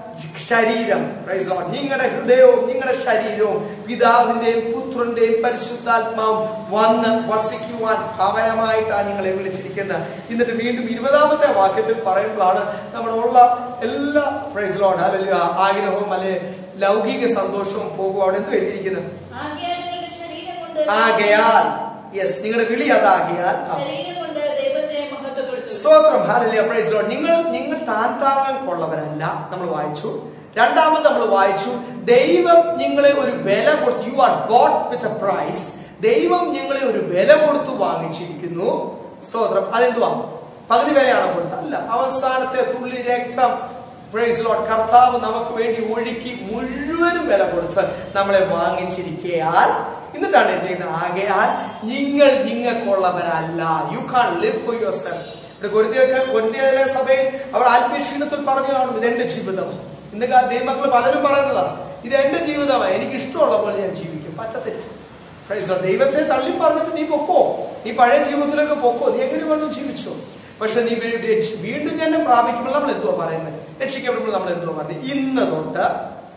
ശരീരം praise the Lord, നിങ്ങളുടെ ഹൃദയവും നിങ്ങളുടെ ശരീരവും പിതാവിന്റെയും പുത്രന്റെയും പരിശുദ്ധാത്മാവും വന്ന് വസിക്കുവാൻ ഭവനമായിട്ടാണ് നിങ്ങളെ വിളിച്ചിരിക്കുന്നത് എന്നിട്ട് വീണ്ടും ഇരുപതാമത്തെ വാക്യത്തിൽ പറയുമ്പോഴാണ് നമ്മുടെ ഉള്ള എല്ലാ പ്രൈസ് ലോഡ് അല്ലെങ്കിൽ ആഗ്രഹവും അല്ലെ ലൗകിക സന്തോഷവും പോകുവാണ് എന്ത് എഴുതിയിരിക്കുന്നത് ആകയാൽ നിങ്ങളുടെ ശരീരം കൊണ്ട് ആകയാൽ യെസ് നിങ്ങളുടെ വിളി അതാകിയാൽ ആ. ശരീരം കൊണ്ട് ദൈവത്തെ മഹത്വപ്പെടുത്തും സ്തോത്രം ഹാലലിയ പ്രൈസ് ലോർഡ് നിങ്ങൾ നിങ്ങൾ താൻ താങ്ങാൻ കൊള്ളവരല്ല നമ്മൾ വായിച്ചു രണ്ടാമത് നമ്മൾ വായിച്ചു ദൈവം നിങ്ങളെ ഒരു വില കൊടുത്തു you are bought with a price ദൈവം നിങ്ങളെ ഒരു വില കൊടുത്തു വാങ്ങിച്ചിരിക്കുന്നു സ്തോത്രം അതെന്തുവാ പകുതി വിലയാണോ കൊടുത്തത് അല്ല അവസാനത്തെ തുള്ളി രക്തം പ്രൈസ് ലോർഡ് കർത്താവ് നമുക്ക് വേണ്ടി ഒഴുക്കി മുഴുവനും വില കൊടുത്ത് നമ്മളെ വാങ്ങിച്ചിരിക്കയാൽ എന്നിട്ടാണ് എന്ത് ആകയാൽ നിങ്ങൾ നിങ്ങൾക്കുള്ളവരല്ല you can't live for yourself ഇവിടെ കൊരിന്ത്യർക്ക് കൊരിന്ത്യയിലെ സഭയിൽ അവർ ആത്മീയക്ഷീണത്തിൽ പറഞ്ഞു കാണും ഇതെന്റെ ജീവിതം ഇന്ന് കാ- ദൈവമക്കൾ പലരും പറയുന്നതാ ഇത് എന്റെ ജീവിതമാണ് എനിക്ക് ഇഷ്ടമുള്ള പോലെ ഞാൻ ജീവിക്കും പറ്റത്തില്ല Praise the Lord. ദൈവത്തെ തള്ളി പറഞ്ഞിട്ട് നീ പൊക്കോ നീ പഴയ ജീവിതത്തിലേക്ക് പൊക്കോ നീ എങ്ങനെ വേണം ജീവിച്ചോ പക്ഷെ നീ വീ- രക്ഷ- വീണ്ടും ജന്മം പ്രാപിക്കുമ്പോൾ നമ്മൾ എന്തുവാ പറയുന്നത് രക്ഷിക്കപ്പെടുമ്പോൾ നമ്മൾ എന്തുവാ പറയുന്നത് ഇന്ന് തൊട്ട്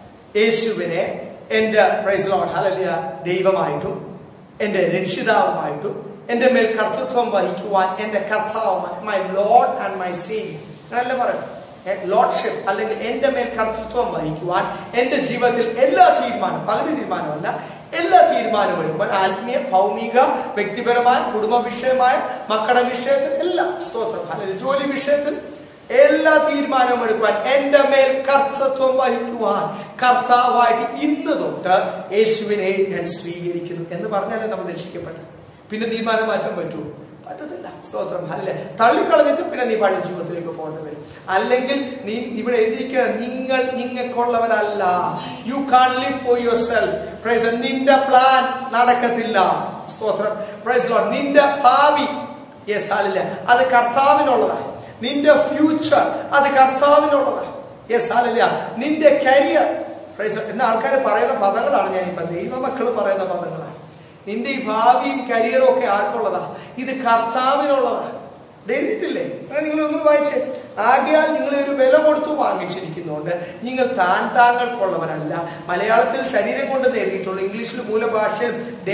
യേശുവിനെ എന്റെ പ്രൈസ് ലോഡ് ഹലലിയ ദൈവമായിട്ടും എന്റെ രക്ഷിതാവുമായിട്ടും എന്റെ മേൽ കർത്തൃത്വം വഹിക്കുവാൻ എന്റെ കർത്താവുമായി my Lord and my saviour അങ്ങനല്ല പറയും ലോഡ്ഷിപ്പ് അല്ലെങ്കിൽ എന്റെ മേൽ കർത്തൃത്വം വഹിക്കുവാൻ എന്റെ ജീവിതത്തിൽ എല്ലാ തീരുമാനവും പകുതി തീരുമാനമല്ല എല്ലാ തീരുമാനവും എടുക്കുവാൻ ആത്മീയ ഭൗമിക വ്യക്തിപരമായ കുടുംബ വിഷയമായ മക്കളുടെ വിഷയത്തിൽ എല്ലാം സ്തോത്രം അല്ലെങ്കിൽ ജോലി വിഷയത്തിൽ എല്ലാ തീരുമാനവും എടുക്കുവാൻ എന്റെ മേൽ കർത്തൃത്വം വഹിക്കുവാൻ കർത്താവായിട്ട് ഇന്ന് തൊട്ട് യേശുവിനെ ഞാൻ സ്വീകരിക്കുന്നു എന്ന് പറഞ്ഞാലേ നമ്മൾ രക്ഷിക്കപ്പെട്ടത് പിന്നെ തീരുമാനം മാറ്റാൻ പറ്റുമോ പറ്റത്തില്ല സ്തോത്രം അല്ലേ തള്ളിക്കളഞ്ഞിട്ട് പിന്നെ നീ പഴയ ജീവിതത്തിലേക്ക് പോകേണ്ടി വരും അല്ലെങ്കിൽ നീ ഇവിടെ എഴുതിയിരിക്കുക നിങ്ങൾ നിങ്ങൾക്കുള്ളവരല്ല you can't live for yourself നിന്റെ പ്ലാൻ നടക്കത്തില്ല സ്തോത്രം പ്രൈസ് ലോഡ് നിന്റെ ഭാവി യെസ് അല്ല അത് കർത്താവിനുള്ളതാണ് നിന്റെ ഫ്യൂച്ചർ അത് കർത്താവിനുള്ളതാണ് യെസ് അല്ല നിന്റെ കരിയർ എന്ന ആൾക്കാർ പറയുന്ന പദങ്ങളാണ് ഞാനിപ്പോ ദൈവമക്കൾ പറയുന്ന പദങ്ങളാണ് നിന്റെ ഈ ഭാവിയും കരിയറും ഒക്കെ ആർക്കുള്ളതാ ഇത് കർത്താവിനുള്ളതാണ് ഇത് എഴുതിയിട്ടില്ലേ അത് നിങ്ങൾ ഒന്ന് വായിച്ചേ ആകയാൽ നിങ്ങളെ ഒരു വില കൊടുത്തു വാങ്ങിച്ചിരിക്കുന്നുണ്ട് നിങ്ങൾ താൻ താങ്കൾക്കുള്ളവരല്ല മലയാളത്തിൽ ശരീരം കൊണ്ട് എഴുതിയിട്ടുള്ളൂ ഇംഗ്ലീഷിൽ മൂലഭാഷയിൽ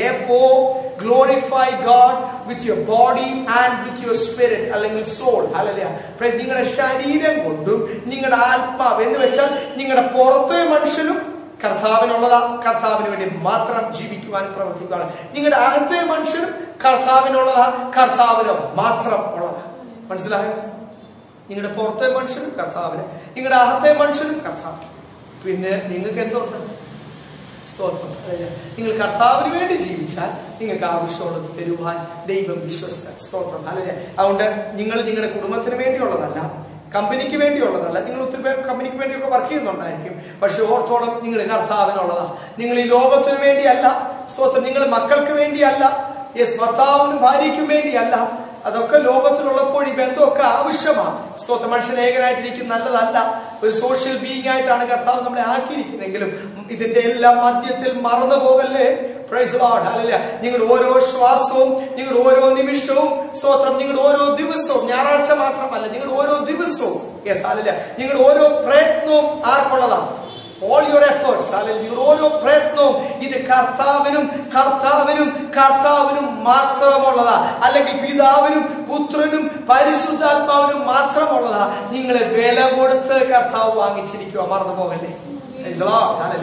glorify God with your body and with your spirit അല്ലെങ്കിൽ സോൾ അല്ലല്ല പ്രൈസ് നിങ്ങളുടെ ശരീരം കൊണ്ടും നിങ്ങളുടെ ആത്മാവ് എന്ന് വെച്ചാൽ നിങ്ങളുടെ പുറത്തെ മനുഷ്യനും കർത്താവിനുള്ളതാ കർത്താവിന് വേണ്ടി മാത്രം ജീവിക്കുവാൻ പ്രവർത്തിക്കുകയാണ് നിങ്ങളുടെ അകത്തെ മനുഷ്യനും കർത്താവിനുള്ളതാ കർത്താവിന് മാത്രം ഉള്ളതാ മനസ്സിലായോ നിങ്ങളുടെ പുറത്തെ മനുഷ്യനും കർത്താവിന് നിങ്ങളുടെ അകത്തെ മനുഷ്യനും കർത്താവ് പിന്നെ നിങ്ങൾക്ക് എന്തുണ്ട് സ്തോത്രം അല്ലേ? നിങ്ങൾ കർത്താവിന് വേണ്ടി ജീവിച്ചാൽ നിങ്ങൾക്ക് ആവശ്യമുള്ളത് തരുവാൻ ദൈവം വിശ്വസ്ത സ്തോത്രം അല്ലെ അതുകൊണ്ട് നിങ്ങൾ നിങ്ങളുടെ കുടുംബത്തിന് വേണ്ടിയുള്ളതല്ല കമ്പനിക്ക് വേണ്ടിയുള്ളതല്ല നിങ്ങൾ ഒത്തിരി പേർ കമ്പനിക്ക് വേണ്ടിയൊക്കെ വർക്ക് ചെയ്യുന്നുണ്ടായിരിക്കും പക്ഷെ ഓർത്തോളം നിങ്ങൾ കർത്താവിനുള്ളതാ നിങ്ങൾ ഈ ലോകത്തിന് വേണ്ടിയല്ല സ്തോത്രം നിങ്ങൾ മക്കൾക്ക് വേണ്ടിയല്ല യെസ് ഭർത്താവിനും ഭാര്യയ്ക്കും വേണ്ടിയല്ല അതൊക്കെ ലോകത്തിലുള്ളപ്പോൾ ഈ ബന്ധമൊക്കെ ആവശ്യമാണ് സ്തോത്ര മനുഷ്യൻ ഏകനായിട്ടിരിക്കും നല്ലതല്ല ഒരു സോഷ്യൽ ബീയിങ് ആയിട്ടാണ് കർത്താവ് നമ്മളെ ആക്കിയിരിക്കുന്നെങ്കിലും ഇതിന്റെ എല്ലാം മധ്യത്തിൽ മറന്നു പോകല്ലേ പ്രൈസ് ലോർഡ് അല്ലല്ല നിങ്ങൾ ഓരോ ശ്വാസവും നിങ്ങൾ ഓരോ നിമിഷവും സ്തോത്രം നിങ്ങൾ ഓരോ ദിവസവും ഞായറാഴ്ച മാത്രമല്ല നിങ്ങൾ ഓരോ ദിവസവും യെസ് അല്ലല്ല നിങ്ങൾ ഓരോ പ്രയത്നവും ആർക്കുള്ളതാണ് ഓൾ യുവർ എഫേർട്സ് അല്ലെങ്കിൽ നിങ്ങളുടെ ഓരോ പ്രയത്നവും ഇത് കർത്താവിനും കർത്താവിനും കർത്താവിനും മാത്രമുള്ളതാ അല്ലെങ്കിൽ പിതാവിനും പുത്രനും പരിശുദ്ധാത്മാവിനും മാത്രമുള്ളതാ നിങ്ങളെ വില കൊടുത്ത് കർത്താവ് വാങ്ങിച്ചിരിക്കുക മറന്നു പോകല്ലേ Praise the Lord. Hallelujah.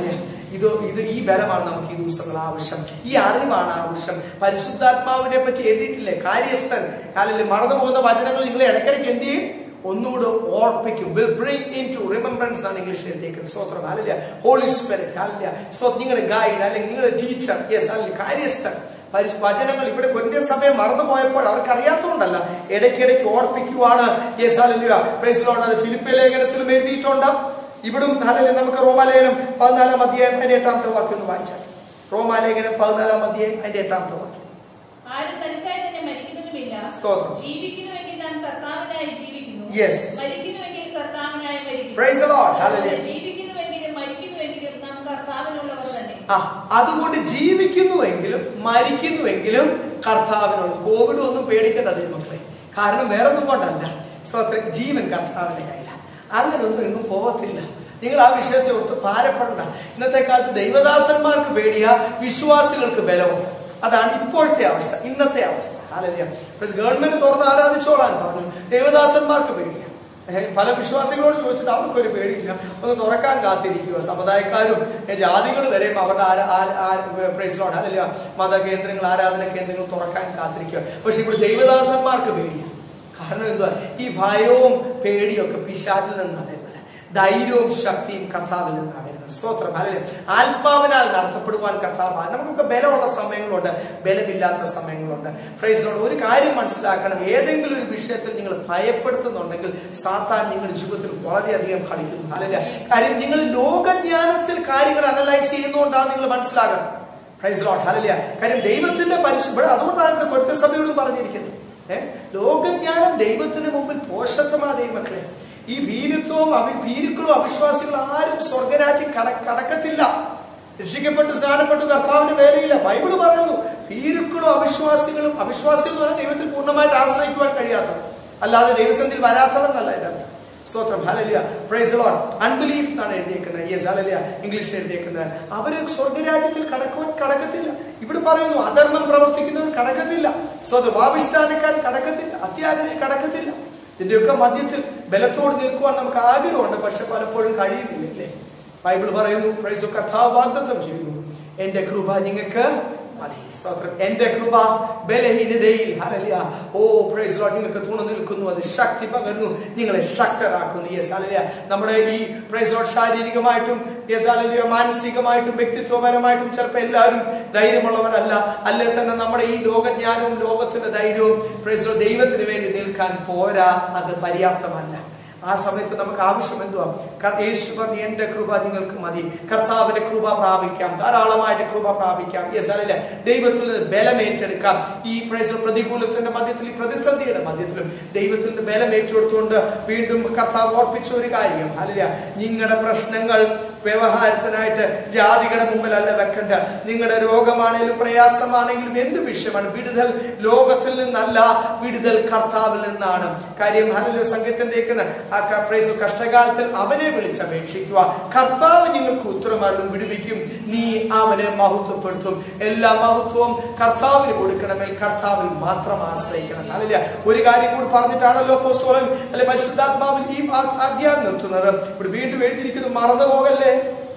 ഇത് ഇത് ഈ ബലമാണ് നമുക്ക് ഈ ദിവസങ്ങൾ ആവശ്യം ഈ അറിവാണ് ആവശ്യം പരിശുദ്ധാത്മാവിനെ പറ്റി എഴുതിയിട്ടില്ലേ കാര്യസ്ഥൻ അല്ലെങ്കിൽ മറന്നു പോകുന്ന വചനങ്ങൾ നിങ്ങൾ ഇടയ്ക്കിടയ്ക്ക് എന്ത് ചെയ്യും ഒന്നുകൂടെ ഓർപ്പിക്കും will bring in to remembrance ആണ് ഇംഗ്ലീഷ് എഴുതിയേക്കുന്നത് സ്തോത്രം അല്ലെ ഹോളി സ്പിരിറ്റ് അല്ല സ്തോത്രം നിങ്ങളുടെ ഗൈഡ് അല്ലെങ്കിൽ നിങ്ങളുടെ ടീച്ചർ യെസ് അല്ലെങ്കിൽ കാര്യസ്ഥൻ പരി- വചനങ്ങൾ ഇവിടെ കൊരിന്ത്യ സഭയെ മറന്നുപോയപ്പോൾ അവർക്ക് അറിയാത്തതുകൊണ്ടല്ല ഇടയ്ക്കിടയ്ക്ക് ഓർപ്പിക്കുവാണ് യെസ് അല്ലുക പ്രൈസിലോട്ട് അത് ഫിലിപ്പ് ലേഖനത്തിലും എഴുതിയിട്ടുണ്ട് ഇവിടും അല്ലെങ്കിൽ നമുക്ക് റോമാലേഖനം പതിനാലാം അധ്യായം അതിന്റെ എട്ടാമത്തെ വാക്യം ഒന്ന് വായിച്ചാൽ റോമാലേഖനം പതിനാലാം അധ്യായം അതിന്റെ എട്ടാമത്തെ വാക്യം ആരും തനിക്കായി തന്നെ മരിക്കുന്നതുമില്ല സ്തോത്രം. ജീവിക്കുന്നുവെങ്കിൽ നാം കർത്താവിനായി ജീവിക്കുന്നു Yes. മരിക്കുന്നുവെങ്കിൽ കർത്താവിനായി മരിക്കുന്നു Praise the Lord. Hallelujah. ജീവിക്കുന്നുവെങ്കിലും മരിക്കുന്നുവെങ്കിലും നാം കർത്താവിനുള്ളവർ തന്നെ ആ അതുകൊണ്ട് ജീവിക്കുന്നുവെങ്കിലും മരിക്കുന്നുവെങ്കിലും കർത്താവിനുള്ള കോവിഡ് ഒന്നും പേടിക്കേണ്ടത് മക്കളെ കാരണം വേറെ ഒന്നും കൊണ്ടല്ല സ്തോത്രം ജീവൻ കർത്താവിന്റെ കയ്യില അങ്ങനെ ഒന്നും എങ്ങും പോകത്തില്ല നിങ്ങൾ ആ വിഷയത്തെ ഓർത്ത് ഭാരപ്പെടണ്ട ഇന്നത്തെ കാലത്ത് ദൈവദാസന്മാർക്ക് പേടിയാ വിശ്വാസികൾക്ക് ബലമുണ്ട് അതാണ് ഇപ്പോഴത്തെ അവസ്ഥ ഇന്നത്തെ അവസ്ഥ അല്ലല്ല ഗവൺമെന്റ് തുറന്ന് ആരാധിച്ചോളാൻ പറഞ്ഞു ദേവദാസന്മാർക്ക് പേടിയാ ഏഹ് പല വിശ്വാസികളോട് ചോദിച്ചിട്ട് അവർക്കൊരു പേടിയില്ല ഒന്ന് തുറക്കാൻ കാത്തിരിക്കുക സമുദായക്കാരും ഏഹ് ജാതികൾ വരെയും അവരുടെ ആരാ- ആ- ആ- praise Lord, hallelujah, മതകേന്ദ്രങ്ങൾ ആരാധന കേന്ദ്രങ്ങൾ തുറക്കാൻ കാത്തിരിക്കുക പക്ഷെ ഇവിടെ ദൈവദാസന്മാർക്ക് പേടിയാണ് കാരണം എന്തുവാ ഈ ഭയവും പേടിയും ഒക്കെ പിശാചിൽ നിന്നാണ് വരുന്നത് ധൈര്യവും ശക്തിയും കർത്താവിൽ നിന്നാണ് വരുന്നത് സ്തോത്രം അല്ലെങ്കിൽ ആത്മാവിനാൽ നടത്തപ്പെടുവാൻ കർത്താവ് നമുക്കൊക്കെ ബലമുള്ള സമയങ്ങളുണ്ട് ബലമില്ലാത്ത സമയങ്ങളുണ്ട് ഫ്രൈസിനോട് ഒരു കാര്യം മനസ്സിലാക്കണം ഏതെങ്കിലും ഒരു വിഷയത്തിൽ നിങ്ങൾ ഭയപ്പെടുത്തുന്നുണ്ടെങ്കിൽ സാത്താൻ നിങ്ങളുടെ ജീവിതത്തിൽ വളരെയധികം കളിക്കുന്നു അല്ലല്ല കാര്യം നിങ്ങൾ ലോകജ്ഞാനത്തിൽ കാര്യങ്ങൾ അനലൈസ് ചെയ്യുന്നതുകൊണ്ടാണ് നിങ്ങൾ മനസ്സിലാകണം പ്രൈസ് ലോട്ട് ഹലലിയ കാര്യം ദൈവത്തിന്റെ പരിശുദ്ധ അതുകൊണ്ടാണ് ഇവിടെ കൊരുത്ത സഭയോടും പറഞ്ഞിരിക്കുന്നത് ഏഹ് ലോകജ്ഞാനം ദൈവത്തിന് മുമ്പിൽ പോഷത്വമാ ദൈവമക്കളെ ഈ ഭീരുത്വവും അഭി ഭീരുക്കളും അവിശ്വാസികളും ആരും സ്വർഗരാജ്യം കട കടക്കത്തില്ല രക്ഷിക്കപ്പെട്ടു സ്നാനപ്പെട്ടു കർത്താവിന്റെ വേലയില്ല ബൈബിള് പറയുന്നു ഭീരുക്കളും അവിശ്വാസികളും അവിശ്വാസികൾ എന്ന് പറഞ്ഞാൽ ദൈവത്തിൽ പൂർണ്ണമായിട്ട് ആശ്രയിക്കുവാൻ കഴിയാത്തവർ അല്ലാതെ ദൈവസന്നിധിയിൽ വരാത്തവെന്നല്ല എൻ്റെ അർത്ഥം സ്തോത്രം ഹലലിയ പ്രൈസ് ലോഡ് അൺബിലീഫ് എന്നാണ് എഴുതിയേക്കുന്നത് യെസ് ഹലലിയ ഇംഗ്ലീഷിൽ എഴുതിയേക്കുന്നത് അവര് സ്വർഗരാജ്യത്തിൽ കടക്കുവാൻ കടക്കത്തില്ല ഇവിടെ പറയുന്നു അധർമ്മം പ്രവർത്തിക്കുന്നവൻ കടക്കത്തില്ല സ്വന്തം വാവിഷ്ഠാനക്കാർ കടക്കത്തില്ല അത്യാഗ്രഹി കടക്കത്തില്ല ഇതിന്റെയൊക്കെ മധ്യത്തിൽ ബലത്തോട് നിൽക്കുവാൻ നമുക്ക് ആഗ്രഹമുണ്ട് പക്ഷെ പലപ്പോഴും കഴിയുന്നില്ല അല്ലേ ബൈബിൾ പറയുന്നു പ്രൈസ് കഥാ വാഗ്ദത്തം ചെയ്യുന്നു എന്റെ കൃപ നിങ്ങൾക്ക് മതി സ്തോത്രം എന്റെ കൃപ ബലഹീനതയിൽ ഹരലിയ ഓ പ്രൈസ് ലോട്ട് നിങ്ങൾക്ക് തുണ നിൽക്കുന്നു അത് ശക്തി പകരുന്നു നിങ്ങളെ ശക്തരാക്കുന്നു യെസ് ഹല്ലേലൂയ നമ്മുടെ ഈ പ്രൈസ് ലോട്ട് ശാരീരികമായിട്ടും യെസ് ഹല്ലേലൂയ മാനസികമായിട്ടും വ്യക്തിത്വപരമായിട്ടും ചിലപ്പോൾ എല്ലാവരും ധൈര്യമുള്ളവരല്ല അല്ലെ തന്നെ നമ്മുടെ ഈ ലോകജ്ഞാനവും ലോകത്തിന്റെ ധൈര്യവും പ്രൈസ് ലോട്ട് ദൈവത്തിന് വേണ്ടി നിൽക്കാൻ പോരാ അത് പര്യാപ്തമല്ല ആ സമയത്ത് നമുക്ക് ആവശ്യം എന്തുവാ ക- യേശു പറഞ്ഞു എന്റെ കൃപ നിങ്ങൾക്ക് മതി കർത്താവിന്റെ കൃപ പ്രാപിക്കാം ധാരാളമായിട്ട് കൃപ പ്രാപിക്കാം യെസ് അല്ലെ ദൈവത്തിൽ നിന്ന് ബലം ഏറ്റെടുക്കാം ഈ പ്രൈസ് പ്രതികൂലത്തിന്റെ മധ്യത്തിൽ ഈ പ്രതിസന്ധിയുടെ മധ്യത്തിലും ദൈവത്തിൽ നിന്ന് ബലം ഏറ്റെടുത്തുകൊണ്ട് വീണ്ടും കർത്താവ് ഓർപ്പിച്ച ഒരു കാര്യം അല്ല നിങ്ങളുടെ പ്രശ്നങ്ങൾ വ്യവഹാരത്തിനായിട്ട് ജാതികളുടെ മുമ്പിലല്ല വെക്കണ്ട നിങ്ങളുടെ രോഗമാണെങ്കിലും പ്രയാസമാണെങ്കിലും എന്ത് വിഷയമാണ് വിടുതൽ ലോകത്തിൽ നിന്നല്ല വിടുതൽ കർത്താവിൽ നിന്നാണ് കാര്യം ഹലോ സംഗീതത്തിലേക്ക് ആ ക- പ്രൈസ് കഷ്ടകാലത്തിൽ അവനെ വിളിച്ചപേക്ഷിക്കുക കർത്താവ് നിങ്ങൾക്ക് ഉത്തരമാരും വിടുവിക്കും നീ അവനെ മഹത്വപ്പെടുത്തും എല്ലാ മഹത്വവും കർത്താവിന് കൊടുക്കണമെങ്കിൽ കർത്താവിൽ മാത്രം ആശ്രയിക്കണം അല്ല ഒരു കാര്യം കൂടി പറഞ്ഞിട്ടാണല്ലോ പോസ്തോലൻ അല്ലെ പരിശുദ്ധാത്മാവിൽ ഈ ആ- അധ്യായം നിർത്തുന്നത് ഇവിടെ വീണ്ടും എഴുതിയിരിക്കുന്നു മറന്നു പോകല്ലേ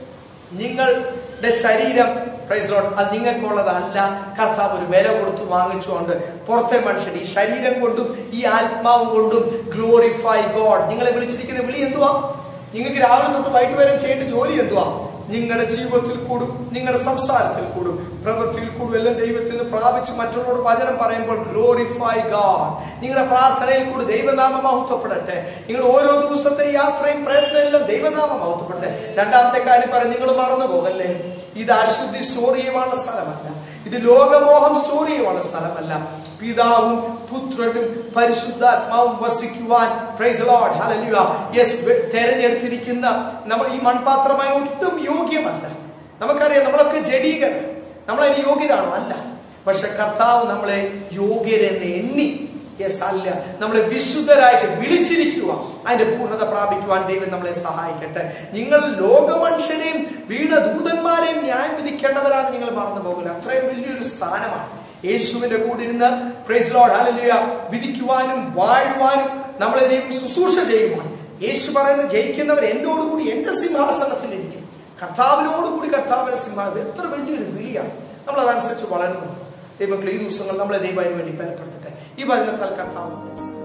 നിങ്ങളുടെ ശരീരം പ്രൈസ് ലോഡ് അത് നിങ്ങൾക്കുള്ളതല്ല കർത്താവ് ഒരു വില കൊടുത്ത് വാങ്ങിച്ചുകൊണ്ട് പുറത്തെ മനുഷ്യൻ ഈ ശരീരം കൊണ്ടും ഈ ആത്മാവ് കൊണ്ടും ഗ്ലോറിഫൈ ഗോഡ് നിങ്ങളെ വിളിച്ചിരിക്കുന്ന വിളി എന്തുവാ നിങ്ങൾക്ക് രാവിലെ തൊട്ട് വൈകിട്ട് വരെ ചെയ്യേണ്ട ജോലി എന്തുവാ നിങ്ങളുടെ ജീവിതത്തിൽ കൂടും നിങ്ങളുടെ സംസാരത്തിൽ കൂടും പ്രവൃത്തിയിൽ കൂടും എല്ലാം ദൈവത്തിൽ നിന്ന് പ്രാപിച്ച് മറ്റുള്ളവരോട് വചനം പറയുമ്പോൾ ഗ്ലോറിഫൈ ഗാഡ് നിങ്ങളുടെ പ്രാർത്ഥനയിൽ കൂടി ദൈവനാമം മഹത്വപ്പെടട്ടെ നിങ്ങളുടെ ഓരോ ദിവസത്തെ യാത്രയും പ്രയത്നമെല്ലാം ദൈവനാമം മഹത്വപ്പെടട്ടെ രണ്ടാമത്തെ കാര്യം പറയും നിങ്ങൾ മറന്നു പോകല്ലേ ഇത് അശുദ്ധി സ്റ്റോർ ചെയ്യുവാനുള്ള സ്ഥലമല്ല ഇത് ലോകമോഹം സ്റ്റോർ ചെയ്യുവാനുള്ള സ്ഥലമല്ല പിതാവും പുത്രനും പരിശുദ്ധാത്മാവും വസിക്കുവാൻ പ്രൈസ് ലോർഡ് ഹല്ലേലൂയ യെസ് തെരഞ്ഞെടുത്തിരിക്കുന്ന നമ്മൾ ഈ മൺപാത്രമായി ഒട്ടും യോഗ്യമല്ല നമുക്കറിയാം നമ്മളൊക്കെ ജഡീകർ നമ്മളതിന് യോഗ്യരാണോ അല്ല പക്ഷെ കർത്താവ് നമ്മളെ യോഗ്യരെന്ന് എണ്ണി യെസ് അല്ല നമ്മളെ വിശുദ്ധരായിട്ട് വിളിച്ചിരിക്കുക അതിന്റെ പൂർണ്ണത പ്രാപിക്കുവാൻ ദൈവം നമ്മളെ സഹായിക്കട്ടെ നിങ്ങൾ ലോകമനുഷ്യനെയും വീണ ദൂതന്മാരെയും ന്യായം വിധിക്കേണ്ടവരാണ് നിങ്ങൾ മറന്നു പോകില്ല അത്രയും വലിയൊരു സ്ഥാനമാണ് യേശുവിന്റെ കൂടെ ഇരുന്ന് പ്രൈസ് ലോഡ് ഹല്ലേലൂയ വിധിക്കുവാനും വാഴുവാനും നമ്മളെ ദൈവം ശുശ്രൂഷ ചെയ്യുവാൻ യേശു പറയുന്ന ജയിക്കുന്നവർ എന്നോടുകൂടി എന്റെ സിംഹാസനത്തിൽ ഇരിക്കും കർത്താവിനോട് കൂടി കർത്താവിനെ സിംഹാസനം എത്ര വലിയൊരു വിളിയാണ് നമ്മൾ അതനുസരിച്ച് വളരുന്നു ദൈവങ്ങൾ ഈ ദിവസങ്ങൾ നമ്മളെ ദൈവത്തിന് വേണ്ടി ബലപ്പെടുത്തട്ടെ ഈ വചനത്താൽ കർത്താവ് നമ്മളെ സഹായിക്കട്ടെ.